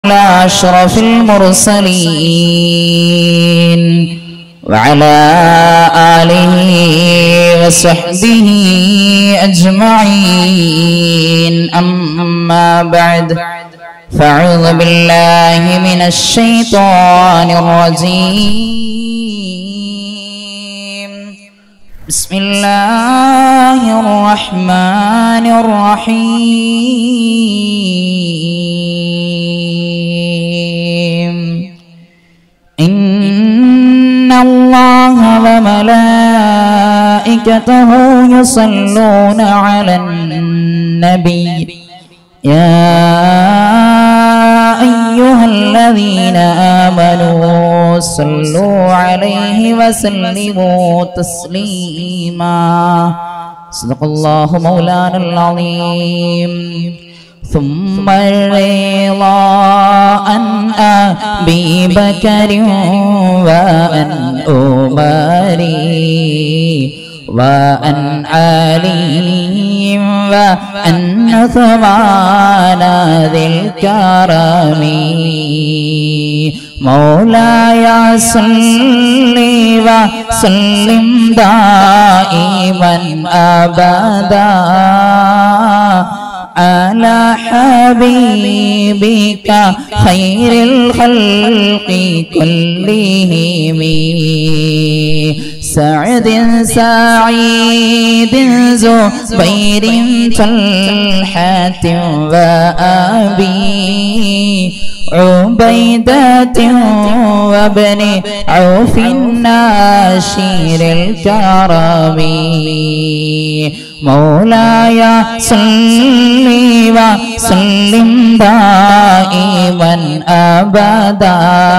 على أشرف المرسلين وعلى آله وصحبه أجمعين أما بعد فأعوذ بالله من الشيطان الرجيم بسم الله الرحمن الرحيم إن الله وملائكته يصلون على النبي يا أيها الذين آمنوا صلوا عليه وسلموا تسليما صدق الله مولانا العظيم ثم الرضا عن أبي بكر وأن أمري وأن علي وأن عثمان ذي الكرم مولاي صل وسلم دائما أبدا على حبيبك خير الخلق كلهم سعد سعيد زبير طلحة وأبي عبيدة وابن عوف الناشر الكرم مولاي صل وسلم دائما أبدا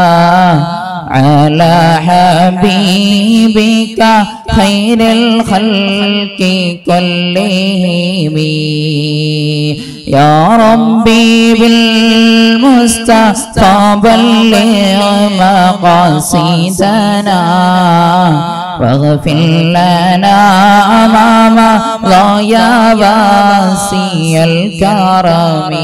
على حبيبك خير الخلق كلهم يا ربي بالمصطفى بلغ مقاصدنا واغفر لنا أمام ضيا واسي الكرم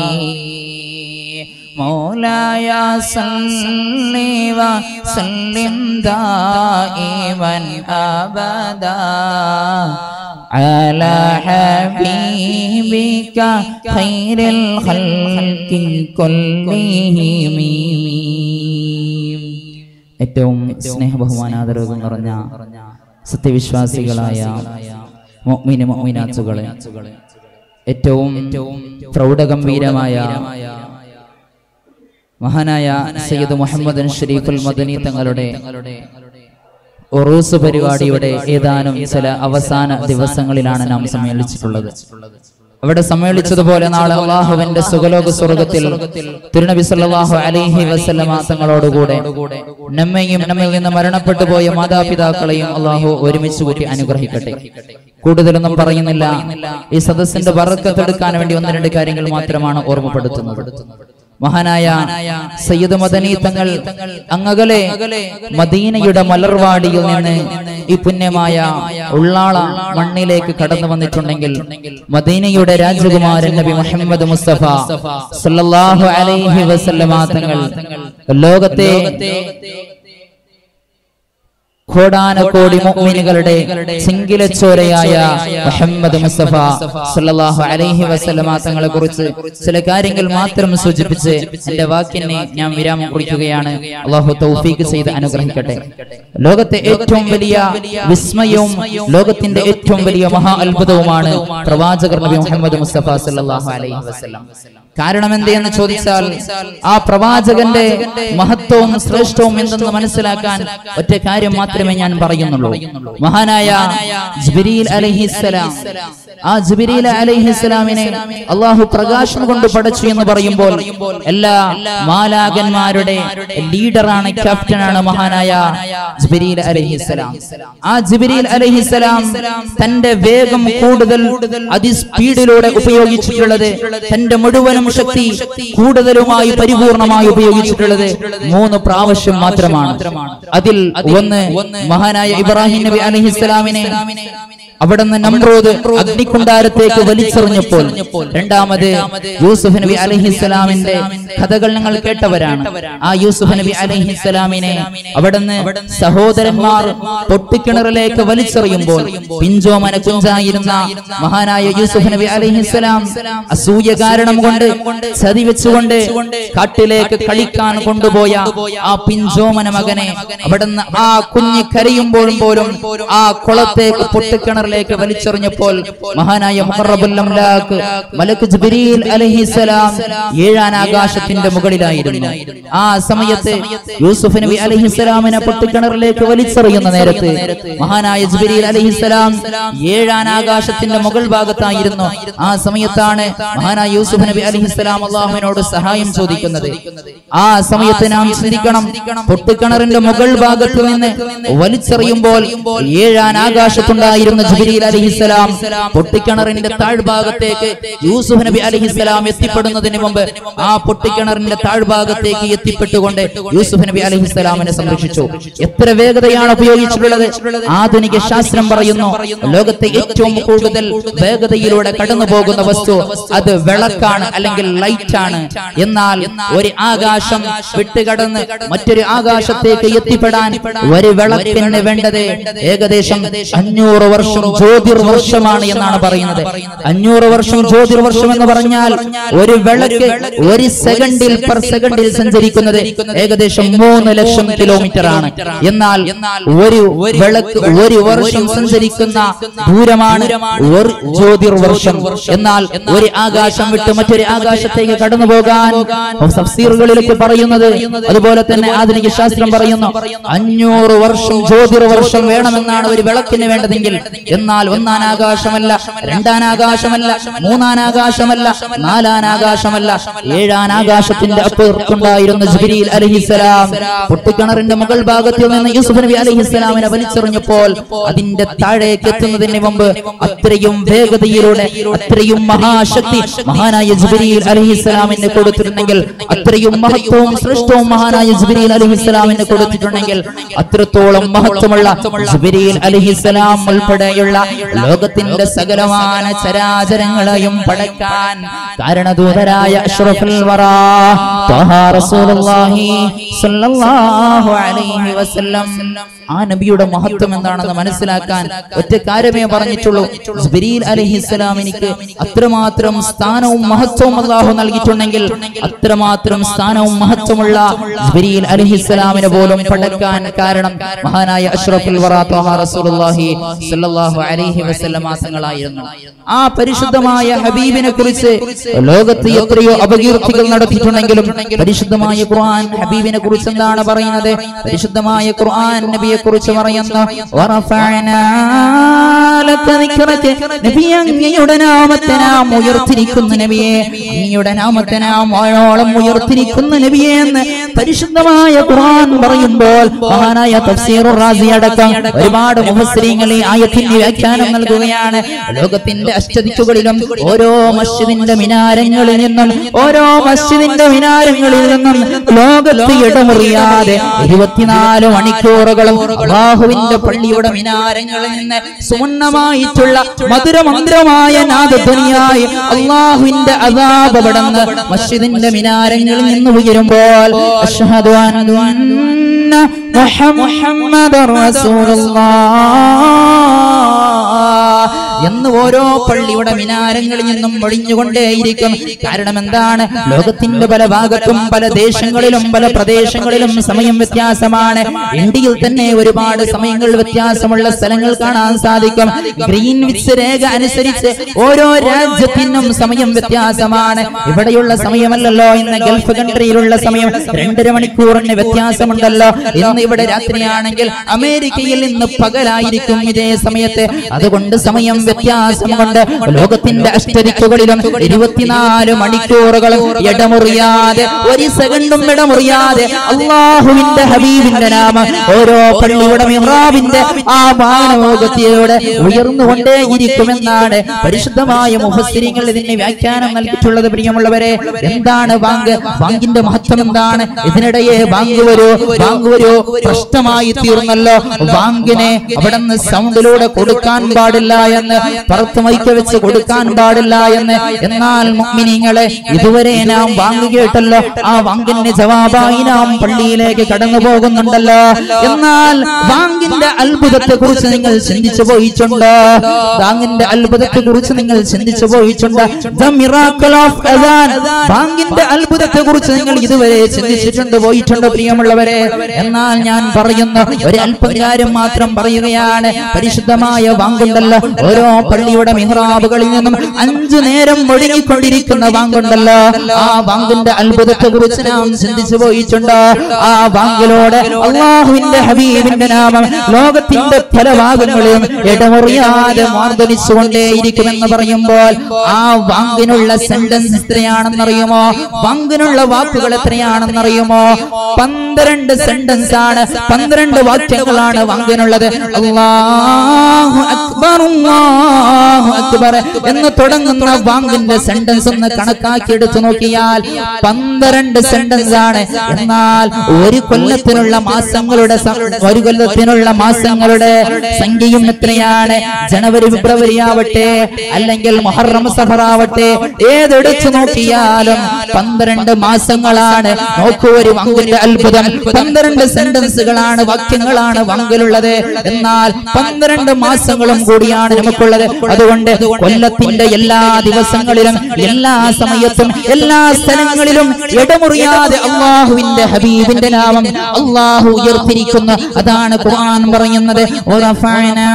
مولاي صل وسلم دائما أبدا على حبيبك خير الخلق كلهم ഏറ്റവും സ്നേഹബഹുമാനാദരവ് നിറഞ്ഞ സത്യവിശ്വാസികളായ മൊമിന് മൊമിനാച്ചുകളെ ഏറ്റവും പ്രൗഢഗംഭീരമായ മഹാനായ സയ്യിദ് മുഹമ്മദ് ഷരീഫുൽ മദനി തങ്ങളുടെ ഒറൂസ് പരിപാടിയുടെ ഏതാനും ചില അവസാന ദിവസങ്ങളിലാണ് നാം സമ്മേളിച്ചിട്ടുള്ളത് അവിടെ സമ്മേളിച്ചതുപോലെ നാളെ അള്ളാഹുവിന്റെ സുഖലോക സ്വർഗത്തിൽ തിരുനബി സല്ലല്ലാഹു അലൈഹി വസല്ലമ തങ്ങളോടുകൂടെ നമ്മയും നമ്മിൽ നിന്ന് മരണപ്പെട്ടു പോയ മാതാപിതാക്കളെയും അള്ളാഹു ഒരുമിച്ച് കൂട്ടി അനുഗ്രഹിക്കട്ടെ കൂടുതലൊന്നും പറയുന്നില്ല ഈ സദസ്സിന്റെ വറക്കത്തെടുക്കാൻ വേണ്ടി ഒന്ന് രണ്ട് കാര്യങ്ങൾ മാത്രമാണ് ഓർമ്മപ്പെടുത്തുന്നത് മഹാനായ സയ്യിദ് മദനി തങ്ങൾ അങ്ങകലെ മദീനയുടെ മലർവാടിയിൽ നിന്ന് ഈ പുണ്യമായ ഉള്ളാള മണ്ണിലേക്ക് കടന്നു വന്നിട്ടുണ്ടെങ്കിൽ മദീനയുടെ രാജകുമാരൻ നബി മുഹമ്മദ് മുസ്തഫ സല്ലല്ലാഹു അലൈഹി വസല്ലമ തങ്ങൾ ലോകത്തെ കോടാനക്കോടി മുഅ്മിനുകളുടെ ചിങ്കിലച്ചോരയായ മുഹമ്മദ് മുസ്തഫ സല്ലല്ലാഹു അലൈഹി വസല്ലമ തങ്ങളെ കുറിച്ച് ചില കാര്യങ്ങൾ മാത്രം സൂചിപ്പിച്ച് എന്റെ വാക്കിനെ ഞാൻ വിരാമം കുറിക്കുകയാണ് അള്ളാഹു തൗഫീഖ് ചെയ്ത് അനുഗ്രഹിക്കട്ടെ ലോകത്തെ ഏറ്റവും വലിയ വിസ്മയവും ലോകത്തിന്റെ ഏറ്റവും വലിയ മഹാ അത്ഭുതവുമാണ് പ്രവാചകർ നബി മുഹമ്മദ് മുസ്തഫ സല്ലല്ലാഹു അലൈഹി വസല്ലം കാരണം എന്തെന്ന് ചോദിച്ചാൽ ആ പ്രവാചകന്റെ മഹത്വവും ശ്രേഷ്ഠവും എന്തെന്ന് മനസ്സിലാക്കാൻ ഒറ്റ കാര്യം മാത്രമേ ഞാൻ പറയുന്നുള്ളൂ മഹാനായ ജിബ്രീൽ അലൈഹിസ്സലാം ആ ജിബ്രീൽ അലൈഹിസ്സലാമിനെ അള്ളാഹു പ്രകാശം കൊണ്ട് പടച്ചു എന്ന് പറയുമ്പോൾ എല്ലാ മാലാകന്മാരുടെ ലീഡറാണ് ക്യാപ്റ്റനാണ് മഹാനായ ജിബ്രീൽ അലൈഹിസ്സലാം ആ ജിബ്രീൽ അലൈഹിസ്സലാം തന്റെ വേഗം കൂടുതൽ അതിസ്പീഡിലൂടെ ഉപയോഗിച്ചിട്ടുള്ളത് തന്റെ മുഴുവനും ശക്തി കൂടുതലുമായി പരിപൂർണമായി ഉപയോഗിച്ചിട്ടുള്ളത് മൂന്ന് പ്രാവശ്യം മാത്രമാണ് അതിൽ ഒന്ന് മഹാനായ ഇബ്രാഹിം നബി അലഹിസ്സലാമിനെ അവിടുന്ന് നമ്രൂദ് അഗ്നിക്കുണ്ടാരത്തേക്ക് വലിച്ചെറിഞ്ഞപ്പോൾ രണ്ടാമത് യൂസുഫ് നബി അലഹിസ്സലാമിന്റെ കഥകൾ ഞങ്ങൾ കേട്ടവരാണ് ആ യൂസുഫ് നബി അലഹിസ്സലാമിനെ അവിടുന്ന് സഹോദരന്മാർ പൊട്ടിക്കിണറിലേക്ക് വലിച്ചെറിയുമ്പോൾ പിഞ്ചോമന കുഞ്ചായിരുന്ന മഹാനായ യൂസുഫ് നബി അലഹിസ്സലാം അസൂയ കാരണം കൊണ്ട് ചതി വെച്ചുകൊണ്ട് കാട്ടിലേക്ക് കളിക്കാൻ കൊണ്ടുപോയ ആ പിഞ്ചോമന മകനെ അവിടുന്ന് ആ കുഞ്ഞ് കരയുമ്പോഴും പോലും ആ കുളത്തേക്ക് പൊട്ടിക്കിണറിലേക്ക് വലിച്ചെറിഞ്ഞപ്പോൾ മഹാനായ മുഹറബുൽ അംലാക്ക് മലക്ക് ജിബ്രീൽ അലൈഹിസ്സലാം ഏഴാൻ ആകാശത്തിന്റെ മുകളിലായിരുന്നു ആ സമയത്ത് യൂസുഫ് നബി അലൈഹിസ്സലാമിനെ പൊട്ടിക്കിണറിലേക്ക് വലിച്ചെറിയുന്ന നേരത്ത് മഹാനായ ജിബ്രീൽ അലൈഹിസ്സലാം ഏഴാൻ ആകാശത്തിന്റെ മുകൾ ഭാഗത്തായിരുന്നു ആ സമയത്താണ് മഹാനായ യൂസുഫ് നബി അലൈഹിസ്സലാം അള്ളാഹുവിനോട് സഹായം ചോദിക്കുന്നത് ആ സമയത്ത് നാം ചിന്തിക്കണം പൊട്ടിക്കിണറിന്റെ മുകൾ ഭാഗത്ത് നിന്ന് വലിച്ചെറിയുമ്പോൾ ഏഴാൻ ആകാശത്തുണ്ടായിരുന്ന ജിബ്രീൽ അലഹിസ്സലാം പൊട്ടിക്കിണറിന്റെ താഴ്ഭാഗത്തേക്ക് യൂസുഫ് നബി അലഹിസ്സലാം എത്തിപ്പെടുന്നതിന് മുമ്പ് ആ പൊട്ടിക്കിണറിന്റെ താഴ്ഭാഗത്തേക്ക് എത്തിപ്പെട്ടുകൊണ്ട് യൂസുഫ് നബി അലഹിസ്സലാമിനെ സംരക്ഷിച്ചു എത്ര വേഗതയാണ് ഉപയോഗിച്ചിട്ടുള്ളത് ആധുനിക ശാസ്ത്രം പറയുന്നു ലോകത്തെ ഏറ്റവും കൂടുതൽ വേഗതയിലൂടെ കടന്നു പോകുന്ന വസ്തു അത് വിളക്കാണ് അല്ലെങ്കിൽ ലൈറ്റ് ആണ് എന്നാൽ ഒരു ആകാശം വിട്ടുകടന്ന് മറ്റൊരു ആകാശത്തേക്ക് എത്തിപ്പെടാൻ ഒരു വിളക്കിന് വേണ്ടത് ഏകദേശം അഞ്ഞൂറ് വർഷം ജ്യോതിർവർഷമാണ് എന്നാണ് പറയുന്നത് അഞ്ഞൂറ് വർഷം ജ്യോതിർവർഷം എന്ന് പറഞ്ഞാൽ ഒരു വിളക്ക് ഒരു സെക്കൻഡിൽ പെർ സെക്കൻഡിൽ സഞ്ചരിക്കുന്നത് ഏകദേശം മൂന്ന് ലക്ഷം കിലോമീറ്റർ ആണ് എന്നാൽ ഒരു വിളക്ക് ഒരു വർഷം സഞ്ചരിക്കുന്ന ദൂരമാണ് ഒരു ജ്യോതിർവർഷം എന്നാൽ ഒരു ആകാശം വിട്ട് മറ്റൊരു ആകാശത്തേക്ക് കടന്നു പോകാൻ തഫ്സീറുകളിലൊക്കെ പറയുന്നത് അതുപോലെ തന്നെ ആധുനിക ശാസ്ത്രം പറയുന്നു അഞ്ഞൂറ് വർഷം ജ്യോതിർവർഷം വേണമെന്നാണ് ഒരു വിളക്കിന് വേണ്ടതെങ്കിൽ എന്നാൽ ഒന്നാം ആകാശമല്ല രണ്ടാം ആകാശമല്ല മൂന്നാം ആകാശമല്ല നാലാം ആകാശമല്ല ഏഴാം ആകാശത്തിന്റെ അപ്പുറത്തുണ്ടായിരുന്ന ജിബ്രീൽ അലഹിസ്സലാം പൊട്ടിക്കിണറിന്റെ മുകൾ ഭാഗത്തിൽ നിന്ന് യൂസുഫ് നബി അലഹിസ്സലാമിനെ വലിച്ചെറിഞ്ഞപ്പോൾ അതിന്റെ താഴേക്ക് എത്തുന്നതിന് മുമ്പ് അത്രയും വേഗതയിലൂടെ അത്രയും മഹാശക്തി മഹാനായ ജിബ്രീൽ അലഹിസ്സലാമിന് കൊടുത്തിട്ടുണ്ടെങ്കിൽ അത്രയും മഹത്വവും ശ്രേഷ്ഠവും മഹാനായ ജിബ്രീൽ അലഹിസ്സലാമിന് കൊടുത്തിട്ടുണ്ടെങ്കിൽ അത്രത്തോളം മഹത്വമുള്ള ജിബ്രീൽ അലഹിസ്സലാം ഉൾപ്പെടെയുള്ള ലോകത്തിന്റെ സകലമാന ചരാചരങ്ങളെയും പടക്കാൻ കാരണദൂതരായ അഷ്റഫുൽ വറാ ത്വഹ റസൂലുള്ളാഹി സ്വല്ലല്ലാഹു അലൈഹി വസല്ലം ആ നബിയുടെ മഹത്വം എന്താണെന്ന് മനസ്സിലാക്കാൻ ഒറ്റ കാര്യമേ പറഞ്ഞിട്ടുള്ളൂ ജിബ്രീൽ അലൈഹിസ്സലാം എനിക്ക് അത്രമാത്രം സ്ഥാനവും മഹത്വവും അള്ളാഹു നൽകിയിട്ടുണ്ടെങ്കിൽ അത്രമാത്രം സ്ഥാനവും മഹത്വമുള്ള ജിബ്രീൽ അലൈഹിസ്സലാമിനെ പോലും പടക്കാൻ കാരണം മഹാനായ അഷ്റഫുൽ വറാ ത്വഹ റസൂലുള്ളാഹി സ്വല്ലല്ലാഹു അലൈഹി വസല്ലം തങ്ങളായിരുന്നു ആ പരിശുദ്ധമായ ഹബീബിനെ കുറിച്ച് ലോകത്ത് എത്രയോ അപകീർത്തികൾ നടത്തിയിട്ടുണ്ടെങ്കിലും പരിശുദ്ധമായ ഖുർആൻ ഹബീബിനെ കുറിച്ച് എന്താണ് പറയുന്നത് പരിശുദ്ധമായ ഖുർആൻ നബിയെ കുറിച്ച് പറയുന്നു "വറഫഅനാ ലക ദിക്റക." നബിയെ അങ്ങയുടെ നാമത്തെ നാം ഉയർത്തിരിക്കുന്ന നബിയെ അങ്ങയുടെ നാമത്തെ നാം വാഴോളം ഉയർത്തിരിക്കുന്ന നബിയെ എന്ന് പരിശുദ്ധമായ ഖുർആൻ പറയുമ്പോൾ മഹാനായ തഫ്സീറുർ റാസി അടക്കം ഒരുപാട് മുഫസ്സിരീങ്ങൾ ഈ ആയത്തിന്റെ വ്യാഖ്യാനം നൽകുകയാണ് ലോകത്തിന്റെ അഷ്ടദിക്കുകളിലും ഓരോ മസ്ജിദിന്റെ മിനാരങ്ങളിൽ നിന്നും ഓരോ മസ്ജിദിന്റെ മിനാരങ്ങളിൽ നിന്നും ലോകത്ത് ഇടമുറിയാതെ ഇരുപത്തിനാല് മണിക്കൂറുകളും അള്ളാഹുവിന്റെ പള്ളിയുടെ മിനാരങ്ങളിൽ നിന്ന് സുവർണമായിട്ടുള്ള മധുരമന്ത്രമായ നാദധ്വനിയായി അള്ളാഹുവിന്റെ അതാപടന്ന് മസ്ജിദിന്റെ മിനാരങ്ങളിൽ നിന്ന് ഉയരുമ്പോൾ അഷ്ഹദു അന്ന മുഹമ്മദർ റസൂലുള്ളാഹ് എന്ന് ഓരോ പള്ളിയുടെ മിനാരങ്ങളിൽ നിന്നും ഒഴിഞ്ഞുകൊണ്ടേയിരിക്കും കാരണം എന്താണ് ലോകത്തിന്റെ പല ഭാഗത്തും പല ദേശങ്ങളിലും പല പ്രദേശങ്ങളിലും സമയം വ്യത്യാസമാണ് ഇന്ത്യയിൽ തന്നെ ഒരുപാട് സമയങ്ങൾ വ്യത്യാസമുള്ള സ്ഥലങ്ങൾ കാണാൻ സാധിക്കും ഗ്രീൻ വിച്ച് രേഖ അനുസരിച്ച് ഓരോ രാജ്യത്തിനും സമയം വ്യത്യാസമാണ് ഇവിടെയുള്ള സമയമല്ലല്ലോ ഇന്ന് ഗൾഫ് കൺട്രിയിലുള്ള സമയം രണ്ടര മണിക്കൂറിന് വ്യത്യാസമുണ്ടല്ലോ ഇന്ന് ഇവിടെ രാത്രിയാണെങ്കിൽ അമേരിക്കയിൽ ഇന്ന് പകലായിരിക്കും ഇതേ സമയത്ത് അതുകൊണ്ട് സമയം വ്യത്യാസം കൊണ്ട് ലോകത്തിന്റെ അഷ്ടദിക്കുകളിലും ഇരുപത്തിനാല് മണിക്കൂറുകളും ഇടമുറിയാതെ ഒരു സെക്കൻഡും ഇടമുറിയാതെ അള്ളാഹുവിന്റെ ഹബീബിന്റെ നാമം ഓരോ പള്ളിയുടെ മിഹ്റാബിന്റെ ആ മാനവോഗത്തിലൂടെ ഉയർന്നുകൊണ്ടേയിരിക്കുമെന്നാണ് പരിശുദ്ധമായ മുഹസ്സിരിങ്ങൾ ഇതിന് വ്യാഖ്യാനം നൽകിയിട്ടുള്ളത് പ്രിയമുള്ളവരെ എന്താണ് ബാങ്ക് ബാങ്കിന്റെ മഹത്വം എന്താണ് ഇതിനിടയെ ബാങ്ക് വരൂ ബാങ്ക് വരൂ പ്രശ്നമായി തീർന്നല്ലോ ബാങ്കിനെ അവിടെ നിന്ന് സൗണ്ടിലൂടെ കൊടുക്കാൻ പാടില്ല എന്ന് പുറത്ത് മൈക്ക് വെച്ച് കൊടുക്കാൻ പാടില്ല എന്ന് എന്നാൽ മുഅ്മിനീങ്ങളെ ഇതുവരെ നാം ബാങ്ക് കേട്ടല്ലോ ആ ബാങ്കിന്റെ ജവാബായി നാം പള്ളിയിലേക്ക് കടന്നു പോകുന്നുണ്ടല്ലോ എന്നാൽ ബാങ്കിന്റെ അത്ഭുതത്തെ കുറിച്ച് നിങ്ങൾ ചിന്തിച്ചു പോയിട്ടുണ്ടോ ബാങ്കിന്റെ അത്ഭുതത്തെ കുറിച്ച് നിങ്ങൾ ചിന്തിച്ചു പോയിട്ടുണ്ട് The miracle of adhan. ബാങ്കിന്റെ അത്ഭുതത്തെ കുറിച്ച് നിങ്ങൾ ഇതുവരെ ചിന്തിച്ചിട്ടുണ്ട് പോയിട്ടുണ്ട് പ്രിയമുള്ളവരെ എന്നാൽ ഞാൻ പറയുന്നു ഒരു അല്പം കാര്യം മാത്രം പറയുകയാണ് പരിശുദ്ധമായ ബാങ്കുണ്ടല്ലോ ഓരോ പള്ളിയുടെ മിഹ്റാബുകളിൽ നിന്നും അഞ്ചു നേരം ഒഴുകിക്കൊണ്ടിരിക്കുന്ന ബാങ്കുണ്ടല്ലോ ആ ബാങ്കിന്റെ അത്ഭുതത്തെ കുറിച്ച് നാം ചിന്തിച്ചു പോയിട്ടുണ്ട് ആ ബാങ്കിലൂടെ അള്ളാഹുവിന്റെ ഹബീബിന്റെ നാമം ലോകത്തിന്റെ പല ഭാഗങ്ങളിലും ഇടമുറിയാതെ മാർദ്ദനിച്ചുകൊണ്ടേയിരിക്കുമെന്ന് പറയുമ്പോൾ ആ വാങ്കിനുള്ള സെന്റൻസ് എത്രയാണെന്നറിയുമോ വാങ്കിനുള്ള വാക്കുകൾ എത്രയാണെന്നറിയുമോ പന്ത്രണ്ട് സെന്റൻസ് ആണ് പന്ത്രണ്ട് വാക്യങ്ങളാണ് വാങ്കിനുള്ളത് അല്ലാഹു അക്ബർ അല്ലാഹു അക്ബർ എന്ന് തുടങ്ങുന്ന വാങ്കിന്റെ സെന്റൻസ് ഒന്ന് കണക്കാക്കി എടുത്തു നോക്കിയാൽ പന്ത്രണ്ട് സെന്റൻസ് ആണ് എന്നാൽ ഒരു കൊല്ലത്തിനുള്ള മാസങ്ങളുടെ സ- ഒരു കൊല്ലത്തിനുള്ള മാസങ്ങളുടെ സംഖ്യയും എത്രയാണ് ജനുവരി ഫെബ്രുവരി ആവട്ടെ അല്ലെങ്കിൽ മുഹറം സഫർ ആവട്ടെ ഏതെടുത്തു നോക്കിയാലും പന്ത്രണ്ട് മാസങ്ങളാണ് നോക്കൂ ഒരു വങ്കിന്റെ അത്ഭുതം പന്ത്രണ്ട് സെന്റൻസുകളാണ് വാക്യങ്ങളാണ് വങ്കിലുള്ളത് എന്നാൽ പന്ത്രണ്ട് മാസങ്ങളും കൂടിയാണ് നമുക്കുള്ളത് അതുകൊണ്ട് കൊല്ലത്തിന്റെ എല്ലാ ദിവസങ്ങളിലും എല്ലാ സമയത്തും എല്ലാ സ്ഥലങ്ങളിലും ഇടമുറിയാതെ അള്ളാഹുവിന്റെ ഹബീബിന്റെ നാമം അള്ളാഹു ഉയർത്തിരിക്കുന്നു അതാണ് ഖുർആൻ പറയുന്നത് "വറഫഅനാ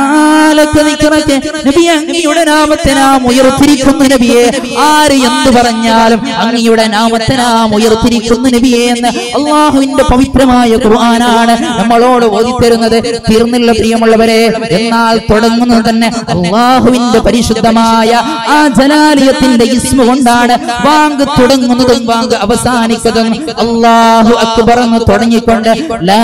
ലക ദിക്റക." നബിയെ അങ്ങയുടെ നാമത്തെ നാം ഉയർത്തിരിക്കുന്നു നബിയെ ആര് എന്ത് പറഞ്ഞാലും അങ്ങയുടെ നാമത്തെ നാം ഉയർത്തിരിക്കുന്നു നബിയെ എന്ന് അള്ളാഹുവിന്റെ പവിത്രമായ ഖുർആനാണ് നമ്മളോട് ഓതിത്തരുന്നത് തീർന്നില്ല പ്രിയമുള്ളവരെ എന്നാൽ തുടങ്ങുന്നത് തന്നെ അള്ളാഹുവിന്റെ പരിശുദ്ധമായ ആ ജലാലയത്തിന്റെ ഇസ്മ കൊണ്ടാണ് വാങ്ക് തുടങ്ങുന്നതും വാങ്ക് അവസാനിക്കുന്നതും അള്ളാഹു അക്ബർ എന്ന് തുടങ്ങിക്കൊണ്ട് ലാ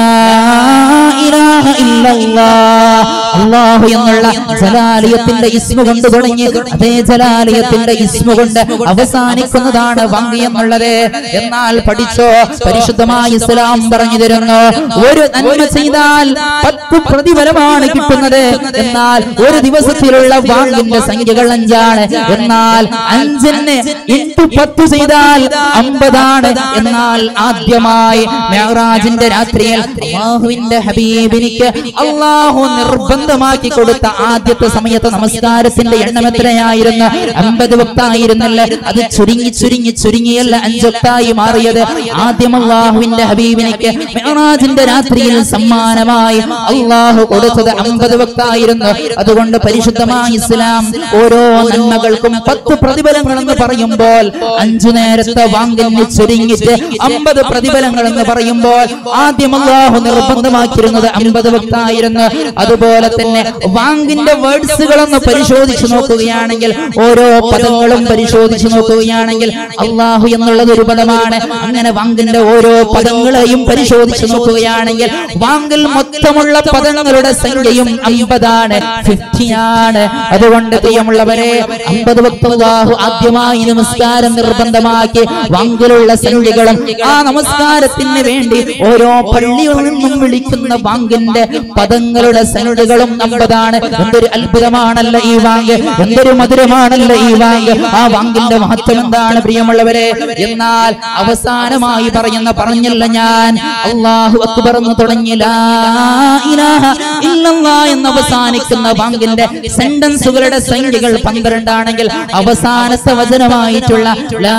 ഇലാഹ ഇല്ലല്ലാഹ്. അള്ളാഹു എന്നുള്ള ജലാലയത്തിന്റെ ഇസ്മ കൊണ്ട് തുടങ്ങി അതേ ജലാലയത്തിന്റെ ഇസ്മ കൊണ്ട് അവസാനിക്കുന്നതാണ് വാങ്ക് എന്നുള്ളത് എന്നാൽ പഠിച്ചോ പരിശുദ്ധമായ ഇസ്ലാം പറഞ്ഞു തരുന്നു ഒരു നന്മ ചെയ്താൽ പത്ത് പ്രതിഫലമാണ് കിട്ടുന്നത് എന്നാൽ ഒരു ദിവസത്തിലുള്ള വാങ്ങിന്റെ സംഖ്യകൾ അഞ്ചാണ് എന്നാൽ അഞ്ചിന് ഇട്ടു പത്ത് ചെയ്താൽ അമ്പതാണ് എന്നാൽ ആദ്യമായി മെഹറാജിന്റെ രാത്രിയിൽ അള്ളാഹുവിന്റെ ഹബീബിനിക്ക് അള്ളാഹു നിർബന്ധമാക്കി കൊടുത്ത ആദ്യത്തെ സമയത്ത് നമസ്കാരത്തിന്റെ എണ്ണം എത്രയായിരുന്നു അമ്പത് വക്തായിരുന്നല്ലേ അത് ചുരുങ്ങി ചുരുങ്ങി ചുരുങ്ങിയല്ല അഞ്ചൊക്തായി മാറിയത് ആദ്യം അള്ളാഹുവിന്റെ ഹബീബിനിക്ക് മെഹറാജിന്റെ രാത്രിയിൽ സമ്മാനമായി അള്ളാഹു കൊടുത്തത് അമ്പത് വക്തായിരുന്നു അതുകൊണ്ട് പരിശുദ്ധമായ ഇസ്ലാം ഓരോ നന്മകൾക്കും പത്ത് പ്രതിഫലങ്ങൾ എന്ന് പറയുമ്പോൾ അഞ്ചു നേരത്തെ വാങ്ങിന് ചുരുങ്ങിച്ച് അമ്പത് പ്രതിഫലങ്ങൾ എന്ന് പറയുമ്പോൾ ആദ്യം അള്ളാഹു നിർബന്ധമാക്കിയിരുന്നത് അമ്പത് വക്തായിരുന്നു അതുപോലെ തന്നെ വാങ്ങിന്റെ വേർഡ്സുകളൊന്ന് പരിശോധിച്ചു നോക്കുകയാണെങ്കിൽ ഓരോ പദങ്ങളും പരിശോധിച്ചു നോക്കുകയാണെങ്കിൽ അള്ളാഹു എന്നുള്ളത് ഒരു പദമാണ് അങ്ങനെ വാങ്ങിന്റെ ഓരോ പദങ്ങളെയും പരിശോധിച്ചു നോക്കുകയാണെങ്കിൽ വാങ്ങിൽ മൊത്തമുള്ള പദങ്ങളുടെ സംഖ്യയും അമ്പതാണ് ഫിഫ്റ്റിയാണ് അതുകൊണ്ട് പ്രിയമുള്ളവരെ അമ്പത് വക്തല്ലാഹു ആദ്യമായി നമസ്കാരം നിർബന്ധമാക്കി വാങ്കിലുള്ള സംഖ്യകളും ആ നമസ്കാരത്തിന് വേണ്ടി ഓരോ പള്ളികളിൽ നിന്നും വിളിക്കുന്ന വാങ്കിന്റെ പദങ്ങളുടെ സംഖ്യകളും അമ്പതാണ് എന്തൊരു അത്ഭുതമാണല്ല ഈ വാങ്ക് എന്തൊരു മധുരമാണല്ല ഈ വാങ്ക് ആ വാങ്കിന്റെ മഹത്വം എന്താണ് പ്രിയമുള്ളവരെ എന്നാൽ അവസാനമായി പറയുന്ന പറഞ്ഞല്ല ഞാൻ അള്ളാഹു അക്ബർ എന്ന് തുടങ്ങി ലാ ഇലാഹ ഇല്ലല്ലാ എന്ന് അവസാനിക്കുന്ന വാങ്കിന്റെ സെന്റൻസുകളുടെ സംഖ്യകൾ പന്ത്രണ്ടാണെങ്കിൽ അവസാനത്തെ വചനമായിട്ടുള്ള ലാ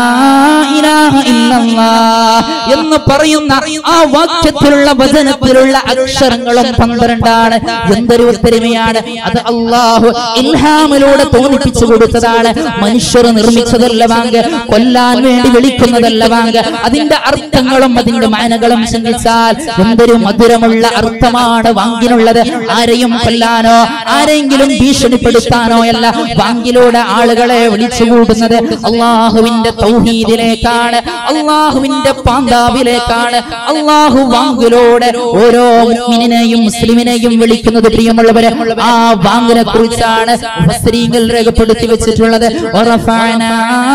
ഇലാഹ ഇല്ലല്ലാ എന്ന് പറയുന്ന ആ വാക്യത്തിലുള്ള വചനത്തിലുള്ള അക്ഷരങ്ങളും പന്ത്രണ്ടാണ് എന്തൊരു ഒത്തൊരുമയാണ് അത് അള്ളാഹു ഇൽഹാമിലൂടെ തോന്നിപ്പിച്ചു കൊടുത്തതാണ് മനുഷ്യർ നിർമ്മിച്ചതല്ല വാങ്ക് കൊല്ലാൻ വേണ്ടി വിളിക്കുന്നതല്ല വാങ്ക് അതിന്റെ അർത്ഥങ്ങളും അതിന്റെ മാനകളും ചിന്തിച്ചാൽ എന്തൊരു മധുരമുള്ള അർത്ഥമാണ് വാങ്കിനുള്ളത് ആരെയും കൊല്ലാനോ ആരെങ്കിലും ഭീഷണിപ്പെടുത്താനോ അല്ല വാങ്കിലൂടെ ആളുകളെ വിളിച്ചുകൂടുന്നത് അള്ളാഹുവിന്റെ തൗഹീദിലേക്കാണ് അള്ളാഹുവിന്റെ പാന്താവിലേക്കാണ് അള്ളാഹു വാങ്കിലൂടെ ഓരോ മുഅ്മിനിനെയും മുസ്ലിമിനെയും വിളിക്കുന്നത് പ്രിയമുള്ളവരെ ആ വാങ്ങിനെ കുറിച്ചാണ് മുഫസ്സിരീങ്ങൾ രേഖപ്പെടുത്തി വെച്ചിട്ടുള്ളത് വറഫഅനാ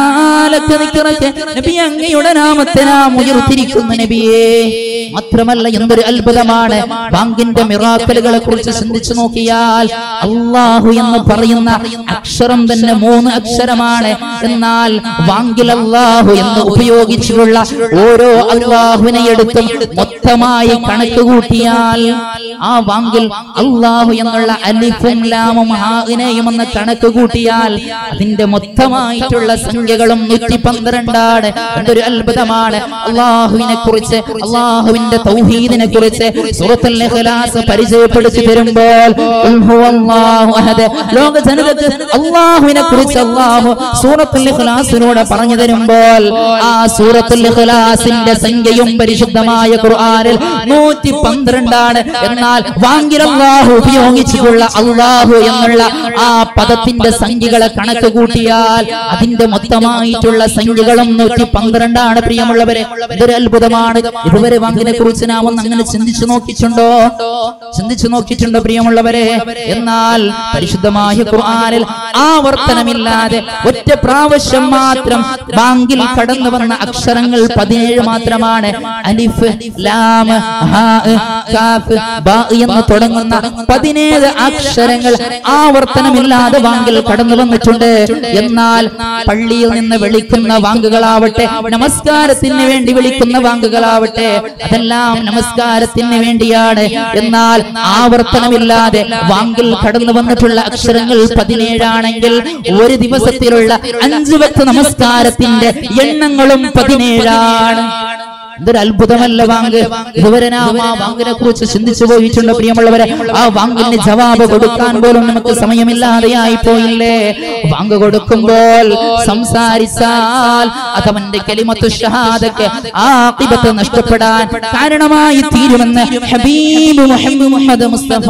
ലക ദിക്റക. നബി അങ്ങയുടെ നാമത്തെ നാം ഉയർത്തിരിക്കുന്നു നബിയേ മാത്രമല്ല എന്തൊരു അത്ഭുതമാണ് ബാങ്കിന്റെ മിറാക്കലുകളെ കുറിച്ച് ചിന്തിച്ചു നോക്കിയാൽ അള്ളാഹു എന്ന് പറയുന്ന അക്ഷരം തന്നെ മൂന്ന് അക്ഷരമാണ് എന്നാൽ വാങ്കിൽ അള്ളാഹു എന്ന് ഉപയോഗിച്ചിട്ടുള്ള ഓരോ അള്ളാഹുവിനെ എടുത്തും മൊത്തമായി കണക്ക് കൂട്ടിയാൽ ആ വാങ്കിൽ അള്ളാഹു എന്നുള്ള അലിഫും ലാമും ഹാഇനെയും എന്ന് കണക്ക് കൂട്ടിയാൽ അതിന്റെ മൊത്തമായിട്ടുള്ള സംഖ്യകളും നൂറ്റി പന്ത്രണ്ടാണ് എന്തൊരു അത്ഭുതമാണ് അള്ളാഹുവിനെ കുറിച്ച് അള്ളാഹുവിന്റെ തൗഹീദിനെ കുറിച്ച് സൂറത്തുൽ ഇഖ്ലാസ് പരിചയപ്പെടുത്തി തരുമ്പോൾ ഖുൽ ഹുവല്ലാഹു അഹദ് ലോക ജനതക്ക് അള്ളാഹുവിനെ കുറിച്ച് അള്ളാഹു സൂറത്തുൽ ഇഖ്ലാസിലൂടെ പറഞ്ഞു തരുമ്പോൾ ആ സൂറത്തുൽ ഇഖ്ലാസിന്റെ സംഖ്യയും പരിശുദ്ധമായ ഖുർആനിൽ നൂറ്റി പന്ത്രണ്ടാണ് എന്നാൽ വാങ്കിൽ അള്ളാഹു ഉപയോഗിച്ചിട്ടുള്ള അള്ളാഹു എന്നുള്ള ആ പദത്തിന്റെ സംഖ്യകളെ കണക്ക് കൂട്ടിയാൽ അതിന്റെ മൊത്തമായിട്ടുള്ള സംഖ്യകളും നൂറ്റി പന്ത്രണ്ടാണ് പ്രിയമുള്ളവരെ ഇതൊരു അത്ഭുതമാണ് ഇതുവരെ വാങ്ങിനെ കുറിച്ച് നാം ഒന്ന് അങ്ങനെ ചിന്തിച്ചു നോക്കിയിട്ടുണ്ടോ ചിന്തിച്ചു നോക്കിയിട്ടുണ്ടോ പ്രിയമുള്ളവരെ എന്നാൽ പരിശുദ്ധമായ ഖുർആനിൽ ആവർത്തനമില്ലാതെ ഒറ്റ പ്രാവശ്യം മാത്രം ബാങ്കിൽ കടന്നു വന്ന അക്ഷരങ്ങൾ പതിനേഴ് മാത്രമാണ് അലിഫ് ലാം ഹാ കാഫ് ബാ എന്ന് തുടങ്ങുന്ന പതിനേഴ് അക്ഷരങ്ങൾ ആവർത്തനമില്ലാതെ വാങ്കിൽ കടന്നു വന്നിട്ടുണ്ട് എന്നാൽ പള്ളിയിൽ നിന്ന് വിളിക്കുന്ന വാങ്കുകളാവട്ടെ നമസ്കാരത്തിന് വേണ്ടി വിളിക്കുന്ന വാങ്കുകളാവട്ടെ അതെല്ലാം നമസ്കാരത്തിന് വേണ്ടിയാണ് എന്നാൽ ആവർത്തനമില്ലാതെ വാങ്കിൽ കടന്നു വന്നിട്ടുള്ള അക്ഷരങ്ങൾ പതിനേഴാണെങ്കിൽ ഒരു ദിവസത്തിലുള്ള അഞ്ചു വക്ത നമസ്കാരത്തിന്റെ എണ്ണങ്ങളും പതിനേഴാണ് ഇതൊരു അത്ഭുതമല്ല വാങ്ക് ഇതുവരെ നാം ആ വാങ്ങിനെ കുറിച്ച് ചിന്തിച്ചു പോയിട്ടുണ്ട് പ്രിയമുള്ളവരെ ആ വാങ്ങിന് ജവാബ് കൊടുക്കാൻ പോലും നമുക്ക് സമയമില്ലാതെയായി പോയില്ലേ വാങ്ക് കൊടുക്കുമ്പോൾ സംസാരിച്ചാൽ അതവന്റെ കലിമത്ത് ഷഹാദക്ക് ആഖിബത്ത് നഷ്ടപ്പെടാൻ കാരണമായി തീരുമെന്ന് ഹബീബ് മുഹമ്മദ് മുസ്തഫ